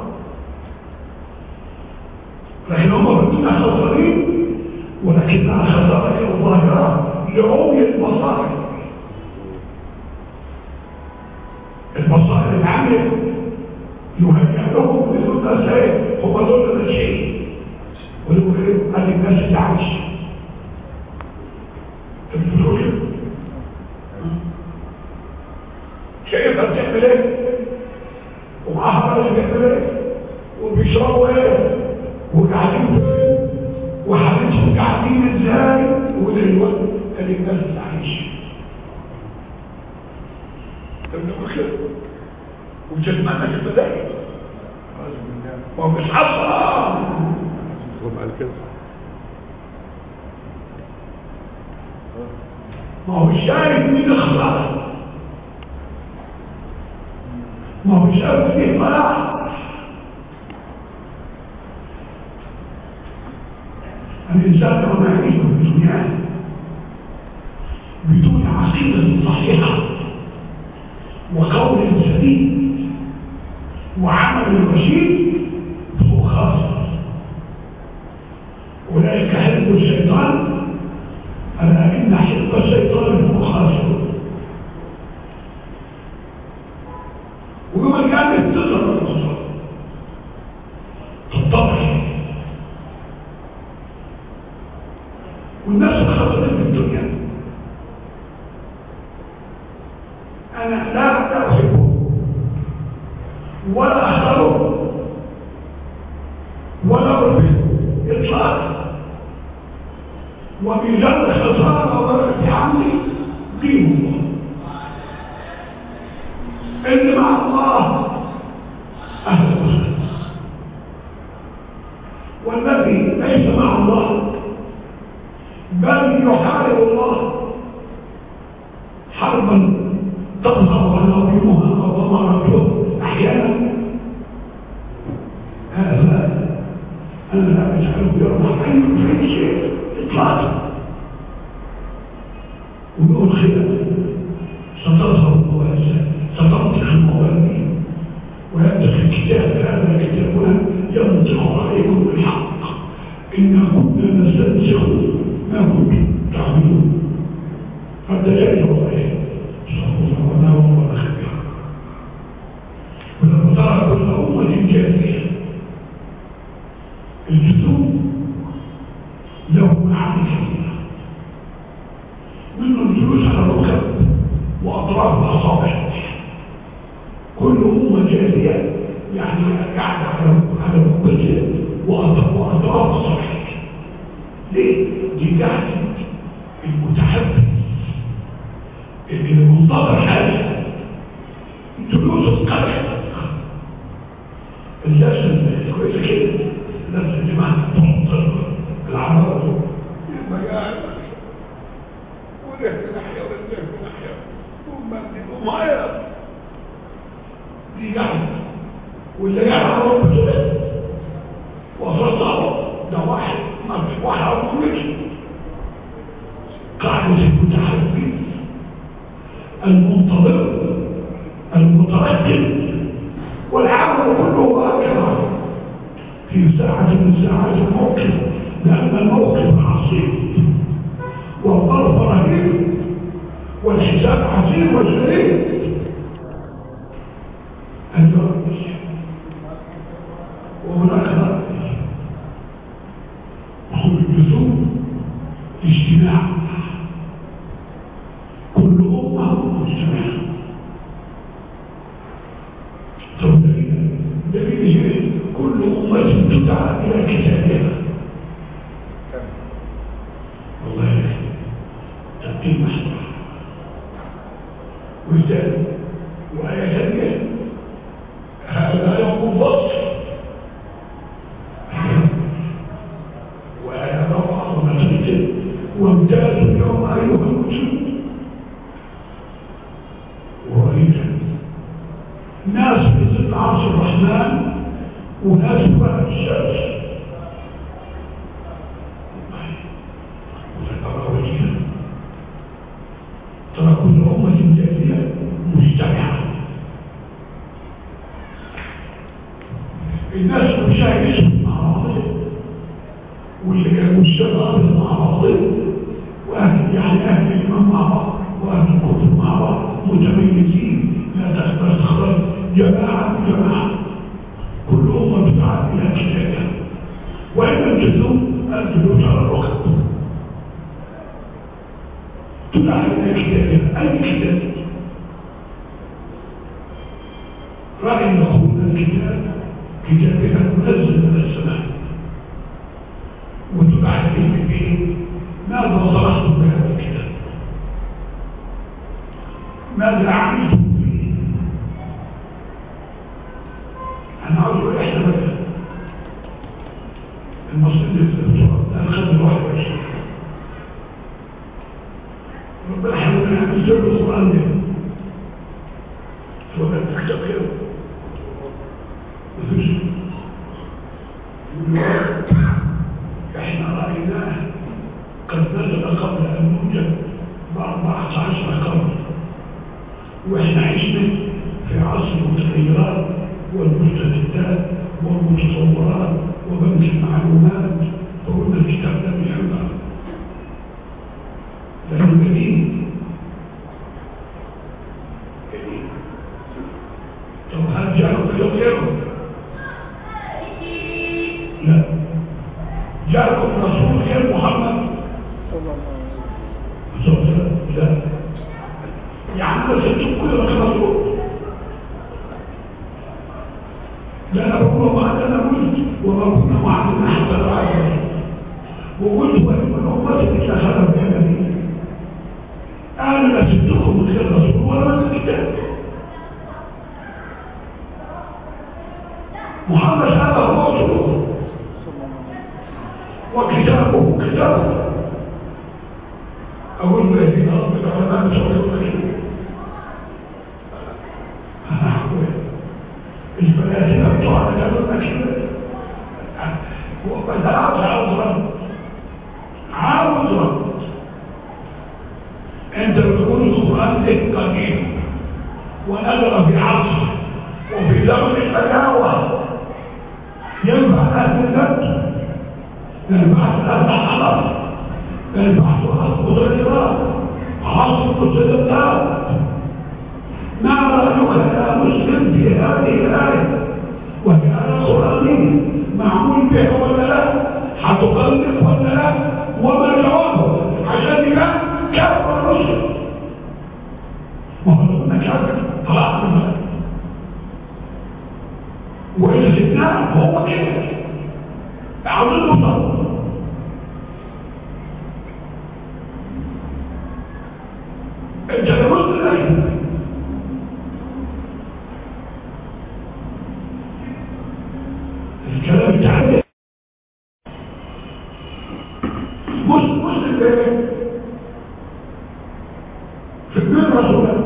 لكن هم بدون خسارين ولكنها خسارة ظاهرة لعمي المصائب المصائب العامة يهيئ لهم مثل الناس ايه هم دول الشيء ويقول ايه قال الناس اللي عايش الفلوس شايفها بتعمل ايه ومعاها بقى بتعمل ايه وبيشربوا ايه وقاعدين فين وحبيبتهم قاعدين ازاي ودلوقتي قال الناس اللي عايش تبقى كده وجدمانك البداية ما هو مش حصل رب قال كده ما هو شايف مين اخلاق ما هو شايف فيه ضياع الإنسان لما يعيش في الدنيا بدون عقيدة صحيحة وقول سديد وعمل رشيد فهو خاسر أولئك حزب الشيطان ألا إن حزب الشيطان هو خاسر ويوم القيامة تظهر الخسارة تتضح والناس الخاسرين في الدنيا أنا لا أحبه ولا أخره ولا أربه إطلاقا وميزان الخسارة ورد عني قيمه اللي مع الله أهل وسهلا والذي ليس مع الله بل يحارب الله حربا تظهر عناوينها وضمارته احيانا هذا انا لا اجعله يرضى عنه في شيء اطلاقا ونقول خير ستظهر الموازين ستنطق الموازين وينطق الكتاب هذا الكتاب ينطق عليكم بالحق إنا كنا نستنسخ ما كنتم تعملون فالدجاج هو ايه صفونا ولا خبير ولما ترى كل أمة جاثية الجذوب له معاني كثيرة منه الجلوس على الركب وأطراف الأصابع كل أمة جاثية يعني قاعدة على على ركبتها وأطراف أصابعها ليه؟ دي قاعدة المتحدث اللي منتظر حاجة جلوس القلب اللازم كويسة كده لازم جماعة تحط العرارة يبقى قاعد وده في ناحية وده في ناحية ومعايا دي قاعدة واللي قاعد على ربه كده وصلت ده واحد ما في واحد على ربه قاعدة المتحدث المنتظر المتردد والعمل كله هكذا في ساعة من ساعات الموقف لأن الموقف عصيب والظرف رهيب والحساب عسير وشديد الجرس وهناك رأي خذ الجسوم اجتماع كل أمة مجتمعة طب دليل دليل كل أمة تدعى إلى كتابها والله يا أخي تبقي محضر وإزاي وآية ثانية هذا يوم فصل وآية رابعة ونتيجة وامتازوا اليوم أيها المسلمون ورأيت ناس مثل عرش الرحمن وناس بقى الشمس ترى كل أمة جاهلية مجتمعة الناس مشاهدين مع بعضهم واللي كانوا الشباب مع بعضهم واهل يعني اهل الايمان مع بعض واهل الكفر مع بعض متميزين لا تخرج جماعه جماعه كل امه بتعاد الى كتابها وان لم تزوم الجلوس على الركب تدعى الى كتابها اي كتاب رأي أخونا الكتاب كتابنا منزل من السماء وتبعثين به ماذا صلحتم بهذا الكتاب ماذا عملتم به أنا عاوز إحنا مثلا المصريين الدكتور أنا خدت الواحد وعشرين ربنا حبنا نزل القرآن ده ولا الكتاب كده مفيش احنا رأيناه قد نزل قبل أن نوجد بأربعة عشر قرن واحنا عشنا في عصر المتغيرات والمستجدات والمتصورات وبنك المعلومات فقلنا الكتاب ده بيحبها لأنه جديد جديد طب هل جاءكم اليوم غيره؟ لا جاءكم رسول غير محمد صلى الله عليه وسلم صلى الله عليه وسلم لا يعني انا سبتم كل ما رسول لا انا بقول ما انا قلت وما كنا معنا حتى العالم وقلت وان الامه مثل خلق بها انا لا سبتكم من غير رسول ولا من الكتاب محمد هذا هو رسوله صلى الله عليه وسلم وكتابه كتابه أقول له الذين ربك على ما تشعرون الفلاسفة بتوع كتابنا كده وبدأت عذرا عذرا انت بتقول القرآن ده قديم ونزل في عصر وفي زمن التجاوز ينفع أهل النبت البحث عن الحرام البحث عن القدرات عصر القدرات ما رأيك يا مسلم في هذه الآية وهي القرآن معمول به ولا لا هتقلق ولا لا وما جوابه عشان يبقى كفر الرسل ما هو لو انك عارف طلعت من هذا وإذا سبناه هو كده عاوزين نوصل انت لابد الاخر الكلام بتاعنا مسلم مسلم ايه في الدين رسولك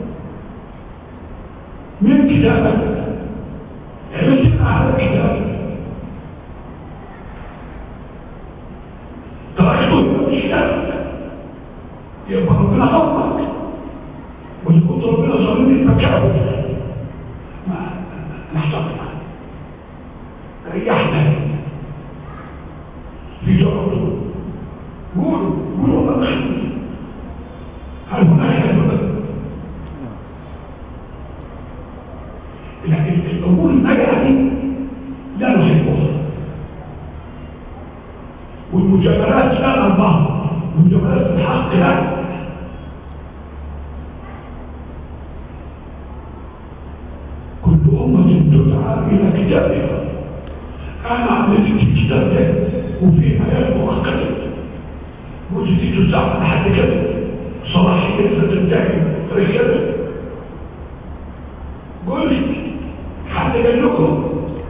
من كتابك عملت على الكتاب تركته الكتاب يبقى ربنا حفظك ويكون ربنا ظالمين المكان ما نحتفظ ريحنا في جرده قولوا قولوا الله خير هل هناك حلم الأمور النجعة دي لا نحبها والمجاملات لا نرضاها المجاملات الحق لا كل أمة تدعى إلى كتابها أنا عملت الكتاب ده وفي آيات مؤقتة وجدت تزعل لحد كده صلاحية ستنتهي رسالة قلت حد قال لكم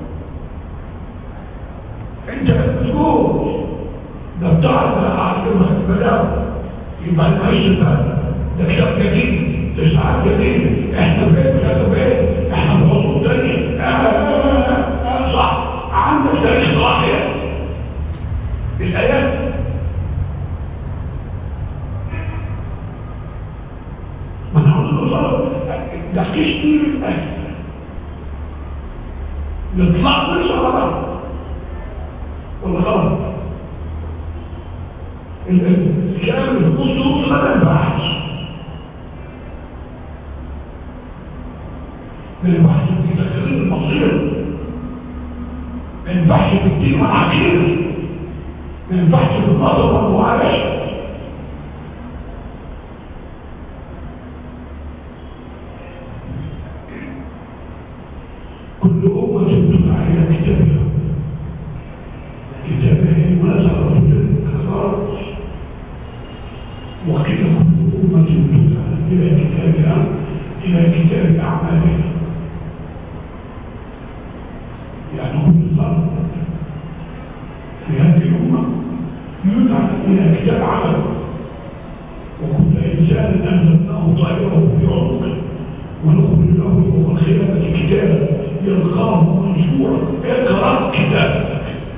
انت بتقول ده بتاع اعلمها البلاغ يبقى المعيش ده ده كتاب جديد ده ساعات جديد احنا فين كتاب ايه احنا بنحطه تاني آه آه آه صح عندك تاريخ صلاحية الايات ما نعوذ بالله ده كشتي الايه الاطلاق ليس غلط ولا غلط ال- ال- الكلام اللي في نص نص ده ما ينفعش ما ينفعش في تكرير المصير ما ينفعش في الدين والعقيده ما ينفعش في النظر والمعالجه كل أمة تدعى إلى كتابها كتابها ونزل رجل كفرت وقيل كل أمة تدعى إلى كتابها إلى كتاب أعمالها يعني كل فرد في هذه الأمة يدعى إلى كتاب عمله وكل إنسان أنزلناه طائره في عنقه ونخرج له يوم الخلافة كتابا يلقاه منشورا اقرأ كتابك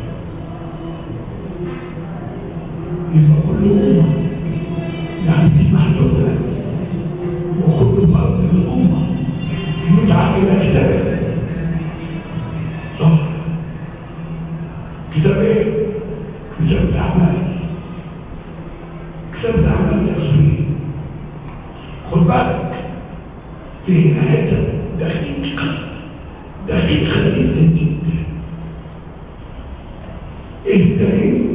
إذا كل أمة يعني في محدودة وكل فرد من الأمة يدعى إلى كتابه صح كتاب ايه؟ كتاب الأعمال كتاب الأعمال التصوير خد بالك في حته دقيقة دقيقة جدا جدا الدليل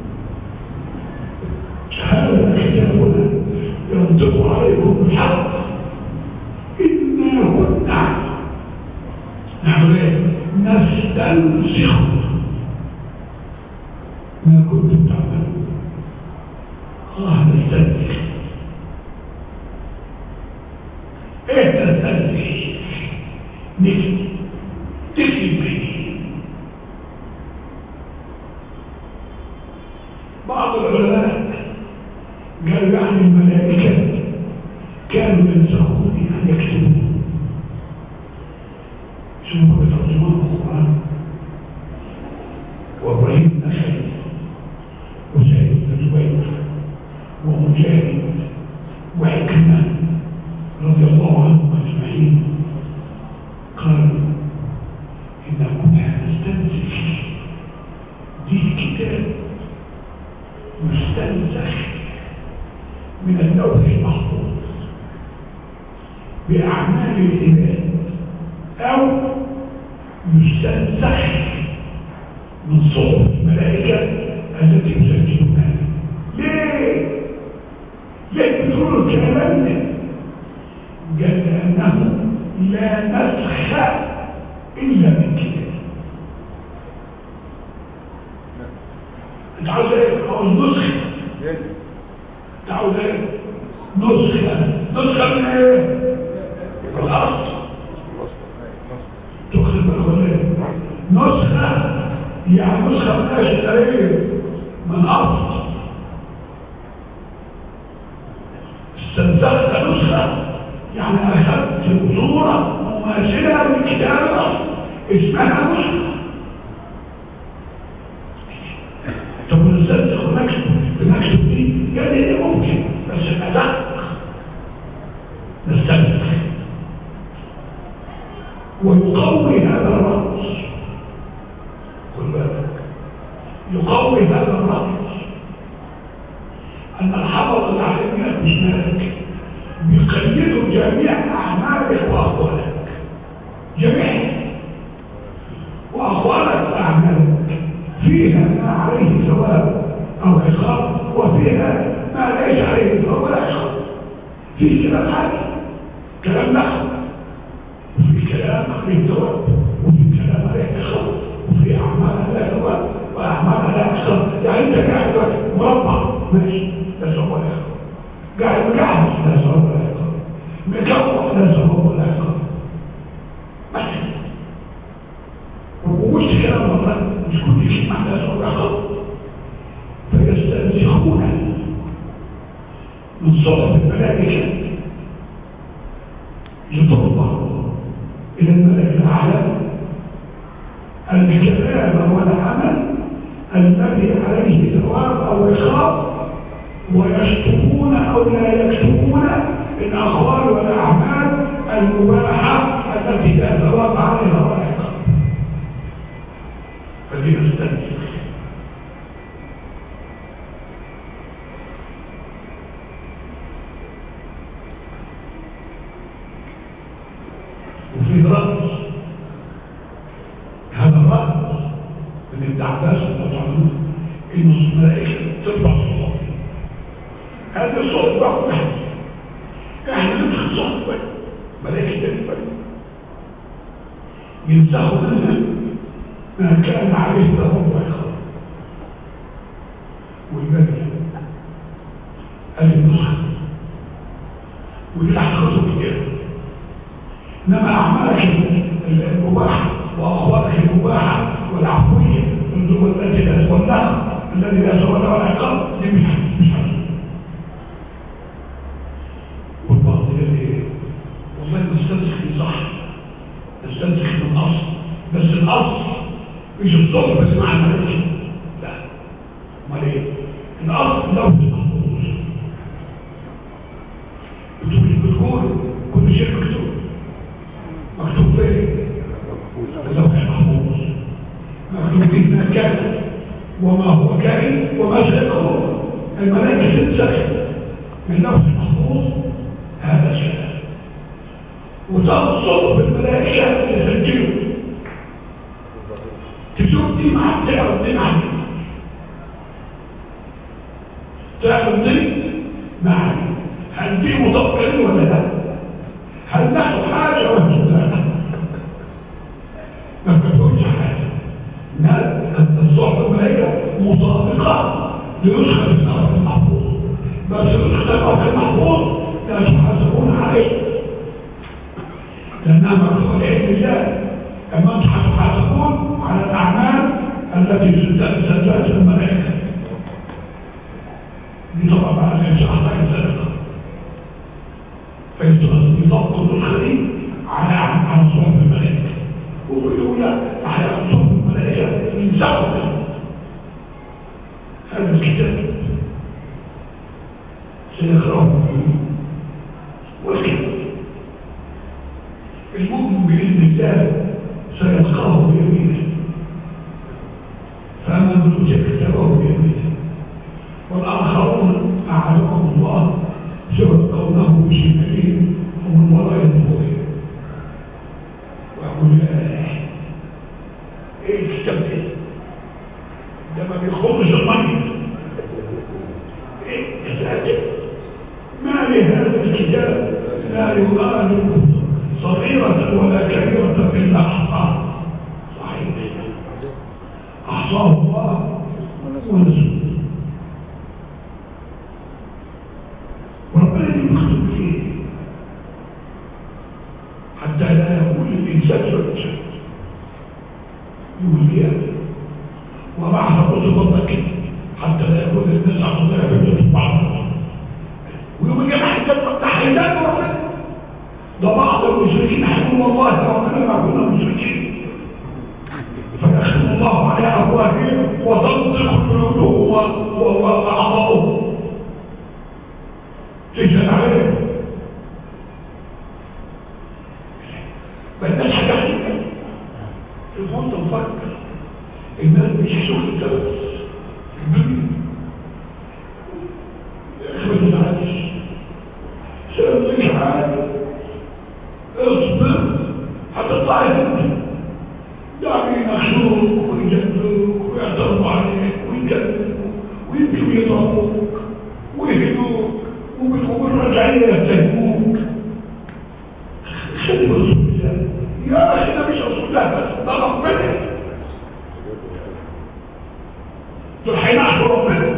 هذا كتابنا ينطق عليكم بالحق إنا كنا نعمل ايه؟ نستنسخ ما كنتم تعملون الله نستنسخ ايه تستنسخ نكتب تكتب به بعض العلماء قالوا يعني الملائكة كانوا ينسخون أن يكتبوا شوفوا بترجمان القرآن وإبراهيم النخعي وسعيد بن جبير ومجاهد وحكمة رضي الله عنهم أجمعين قالوا إن كنا نستنسخ دي كتاب مستنسخ من اللوح المحفوظ بأعمال العباد أو يستنسخ من صحف الملائكة التي يسجلونها ليه؟ ليه بتقولوا الكلام ده؟ قال لأنه لا نسخ إلا من كتاب انت عاوز ايه؟ عاوز نسخ انت عاوز ايه؟ نسخة نسخة من ايه؟ من الأرض تخرج من الغلاء نسخة يعني نسخة من ايه؟ من الأرض استنسخت نسخة يعني أخذت صورة مماثلة لكتاب الأصل اسمها نسخة طب نستنسخ ونكتب بنكتب دي يعني ايه ممكن بس ندق نستنسخ ويقوي هذا الرأس خد بالك يقوي هذا الرأس أن الحفظ العلمي المشترك بيقيدوا جميع أعمالك وأقوالك جميع وأقوالك وأعمالك فيها ما عليه ثواب أو عقاب وفيها ما ليس عليه ثواب ولا عقاب في كلام عادي كلام نحو وفي كلام عليه ثواب وفي كلام عليه عقاب وفي أعمال عليها ثواب وأعمال عليها عقاب يعني أنت قاعد مربع ماشي لا ثواب ولا عقاب قاعد مجعبس لا ثواب ولا عقاب مجوع لا ثواب ولا عقاب ماشي ومش كلام الله مش كل شيء معنى ثواب عقاب فيستنسخون من صحف الملائكة يطلع إلى الملائكة الأعلى الكلام والعمل الذي عليه ثواب أو عقاب ويشتمون أو لا يكتبون الأقوال والأعمال المباحة التي لا ثواب عليها ولا عقاب يستنسخ وفي رأس هذا الرأس من ابن عباس رضي الله عنه إن الملائكة ترفع الصوت هذا الصوت بقى نحن احنا ندخل صوت ملائكة تنفع ينزعوا لنا ما كان عليه لهم ويخاف والبدل قال النسخة ودي حقيقته كتير انما اعمالك المباحه واخبارك المباحه والعفويه والتي لا تولها الذي لا تولى ولا عقاب دي مش مش والبعض يقول ايه والله نستنسخ دي صح نستنسخ من الاصل بس الاصل مش الظلم بس مع الملائكه لا امال ايه الاصل لو محفوظ بتقول كل شيء مكتوب مكتوب فين اللوح المحفوظ مكتوب فيه ما كان وما هو كائن وما سيكون الملائكه تنسخ من اللوح المحفوظ هذا الشيء وتنصب بالملائكه تسجله تشوف دي مع تعرف دي مع دي تعرف دي مع دي هل دي مطبقين ولا لا هل نحن حاجة ولا لا ما بتقولش حاجة لا الصحبة الملائكة مطابقة لنسخة الأرض المحفوظ بس نسخة الأرض المحفوظ لا تحاسبون عليه لأنها مكتوبة لعلم الله أما تحاسبون على الأعمال التي سجلت الملائكة دي طبعا بعد ما يشرح لك ذلك فيطبق الخليل على على صحب الملائكة ويقول لا على صحب الملائكة من زوج هذا الكتاب سيقرأه والكتاب المؤمن بإذن الله سيلقاه بيمينه فأما من أوتي كتابه بيمينه والآخرون أعلمهم الله سيلقونه بشمالهم ومن وراء ظهورهم وأقول لا إيه الكتاب ده؟ ده ما بيخرج الميت إيه الكتاب ما لهذا الكتاب لا يغادر صغيرة ولا كبيرة إلا أحصاها صحيح أحصاه الله ونسوه وربنا يكتب فيه حتى لا يقول الإنسان سلسل يقول لي وما حفظت بطنك حتى لا يقول الناس عطوا في بعض ويقول يا جماعة تحيلات ربنا ده بعض المشركين حكم والله ربنا ما كنا مشركين فيختم الله على أبوابهم وتنطق جلودهم وأعضاؤهم تجهل عليهم بل حاجة حقيقة الموت نفكر الناس مش شغل الدرس الدنيا اخرج العيش سألتك عادي اصبر هتطلع انت يعني ينخشوك ويجدوك ويعترضوا عليك ويكلموك ويمكن يضربوك ويهدوك وبالرجعية يتهموك خلي رسول الله يا اخي ده مش رسول الله بس ده ربنا دول هينعشوا ربنا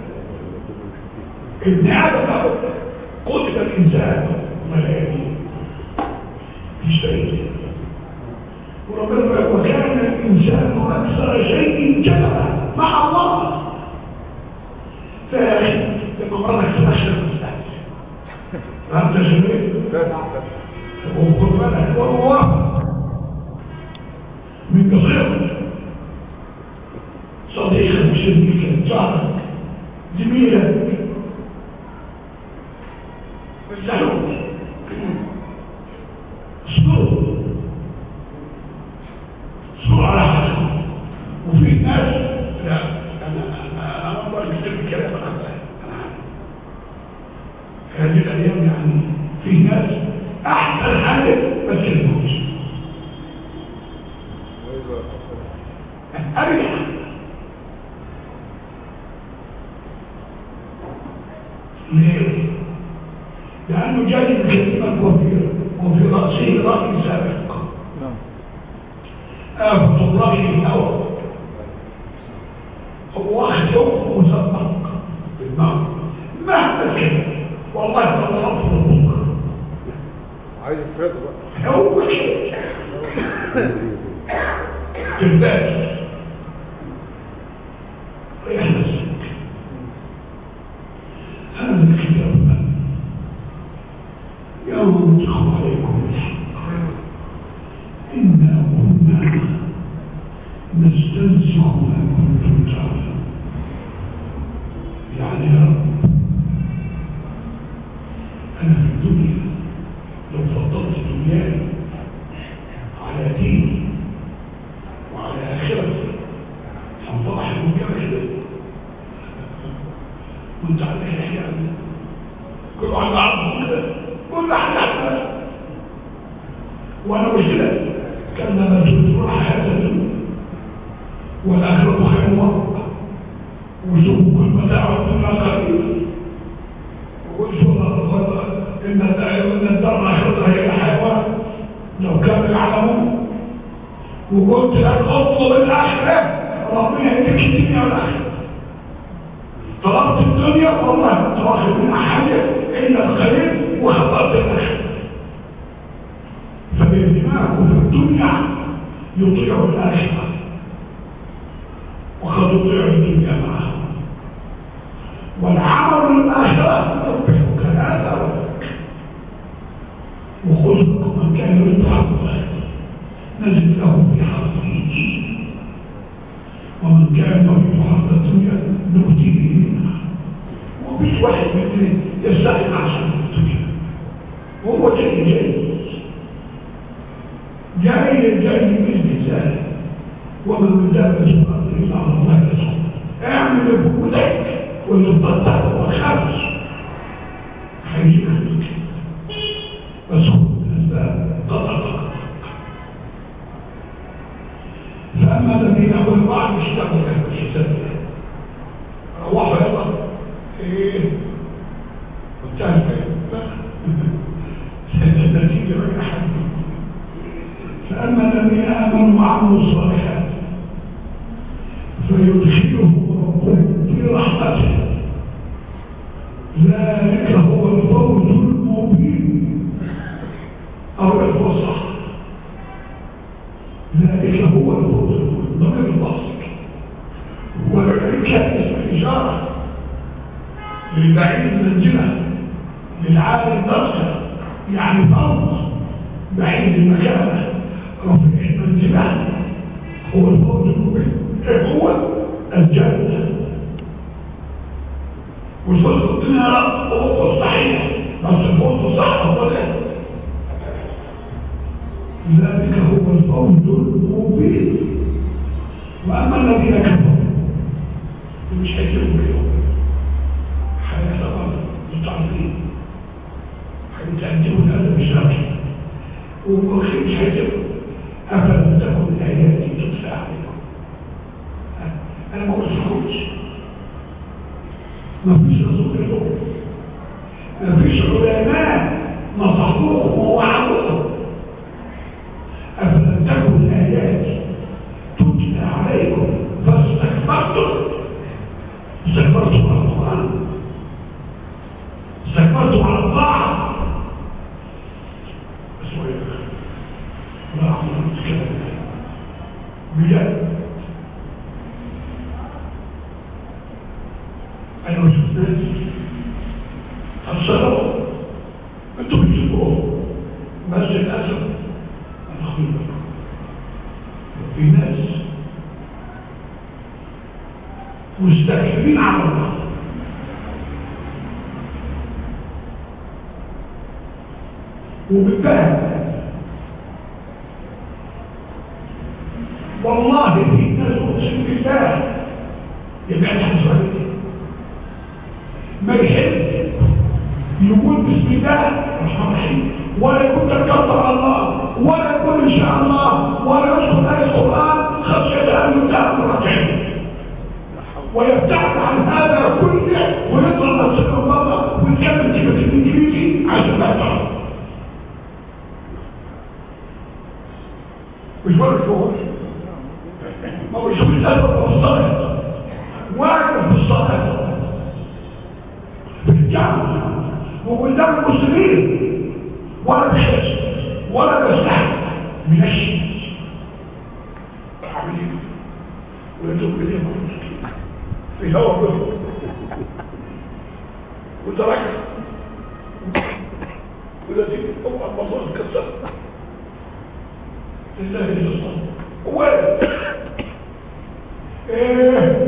ابن ادم قتل الانسان ملايين في شيء وربنا يقول وكان الانسان اكثر شيء جدلا مع الله فيا اخي لما مرضك تبشر فهمت يا شباب؟ وخد بالك وهو من قصير صديقك شريكك جارك زميلك بالزعوم اصبروا اصبروا على حالكم وفي لأنه جاي بكلمة وفي وفي رأسه رأي سابق نعم آفة الرأي الأول هو واخد حكم مسبق بالمعنى مهما كان والله طلعت بكره عايز الفرد بقى هو كده تلباس ريح نفسك هذا الكتاب يوم يدخل عليكم الحق إنا كنا نستنسخ ما كنتم تعلمون يعني يا رب أنا في الدنيا لو فضلت دنياي على ديني وعلى آخرتي هنفضح الدنيا كده وانت عندك الأحياء كل واحد عارفه كده كل واحد عارفه وانا مش كده كان لما تدخل حياة الدنيا والآخرة خير وقت وزوج كل متاع الدنيا قليل وشرط إن إن الدار الآخرة هي الحيوان لو كانوا يعلمون وقلت لك اطلب الآخرة ربنا يديك الدنيا والآخرة طلبت الدنيا والله تواخذ منها حاجة إلا الخير وخطأت الآخرة فالانتماء في الدنيا يطيع الآخرة وقد يطيع الدنيا معها والعمل للآخرة يربحك هذا وذاك وخذكم من كان يريد حظه نجد له في حظه ومن كان يريد حظ الدنيا نؤتيه منها ومش واحد منهم يستحق عشان الدنيا وهو جاي جاي جاي جاي من ذلك ومن من دابة الأرض إلا على الله يسوع اعمل بقولك وتبطل وخمس خليك بس هو الأسباب قطع فأما الذين هو البعض اشتغلوا كانوا الحساب روحوا يلا ايه وانتهت النتيجة بين أحد فأما الذين آمنوا وعملوا الصالحات فيدخلهم ربهم في رحمته ذلك هو الفوز المبين أو الفصح ذلك هو الفوز ضمير البصر ولذلك اسم الإشارة للبعيد المنزلة للعالم الدرجة يعني فوز بعيد المكانة رفيع المنزلة هو الفوز المبين هو الجنة والفوز الدنيا رب هو الصحيح بس الفوز الصح أفضل ذلك هو الفوز المبين وأما الذين كفروا مش هيجيبوا اليوم حياة غلط مستعظيم هيتقدموا هذا بشكل ومش هيجيبوا أفلم تكن آياتي تتلى عليكم أنا ما قلتلكمش ما فيش رسول لكم ما فيش علماء نصحوكم ووعدوكم أفلم تكن آياتي تتلى عليكم فاستكبرتم استكبرتم على القرآن استكبرتم على الطاعة اسمه ايه لا أعلم أتكلم بجد أنا ما شفناش الصلاة أنتم بتشوفوه بس للأسف أنا أخبر لكم في ناس مستكبرين على الله وبالفهم والله في ناس اقسم بالله يبقى تحت ما يحب يقول بسم الله الرحمن الرحيم ولا يكون تكبر على الله ولا يقول ان شاء الله ولا يذكر ايه القران خشيه ان يتهم رجعين ويبتعد عن هذا كله ويطلع نفسه بره ويتكلم كلمه الانجليزي عشان ما مش بقول الشهور ما هو شوف السبب في الصلاة واقف في الصلاة في الجامعة وقدام المسلمين ولا بشيء ولا بيستحق من الشيء عاملين ويتوب إليهم في هوا بهم وترك والذي هو المفروض كسر لله إلا الله هو ايه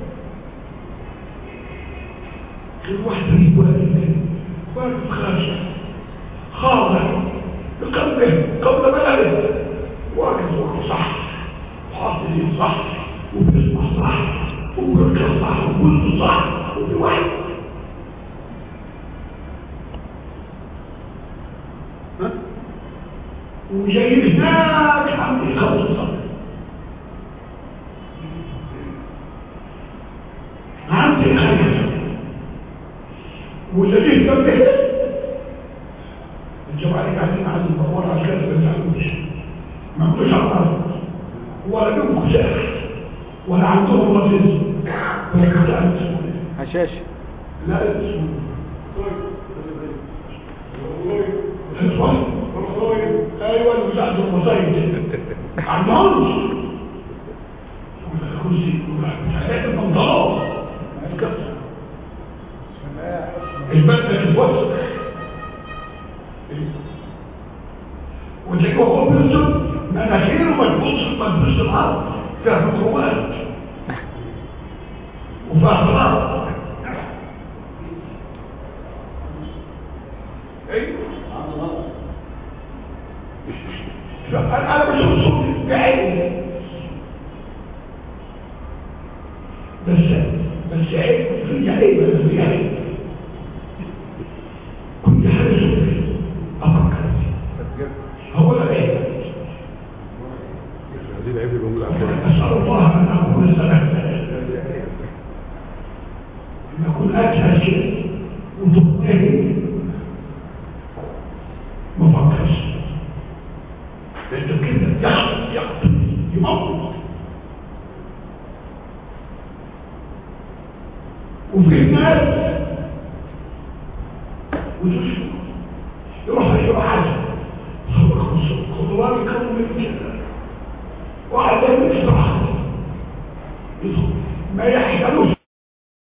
الواحد يريد والد والد خاشع خاضع بقلبه قبل بلده واقف وقت صح وحاطط ايده صح وبيسمع صح وبيركع صح وكله صح وبيوحد ها؟ وجاي هناك عم يخلص عندي خير واللي جنبه الجماعة اللي قاعدين على المدور على الكلام ما يساعدوش ما عندوش عقل ولا لهم خشاع ولا عندهم رصيد ولا كتاب هشاشة لا اسمه ايوه المساعد المصايد عندهمش كرسي حاجات المنطقه البدله تتوسع وتلاقيه هو بيرسم مناخيره ملبوس ملبوس الارض فيها ميكروبات وفيها حراره ايوه انا انا بشوف صوتي بعيني بس بس عيب في عيب بس في عيب كنت حاجه صوتي افكر هو ده عيب عايزين عيب يبقى ملعب اسال الله ان اكون سببا ان اكون اجهل شيء وضبطني ما فكرش انت كده يحط يحط يموت وفي ناس وتشوف يروح يروح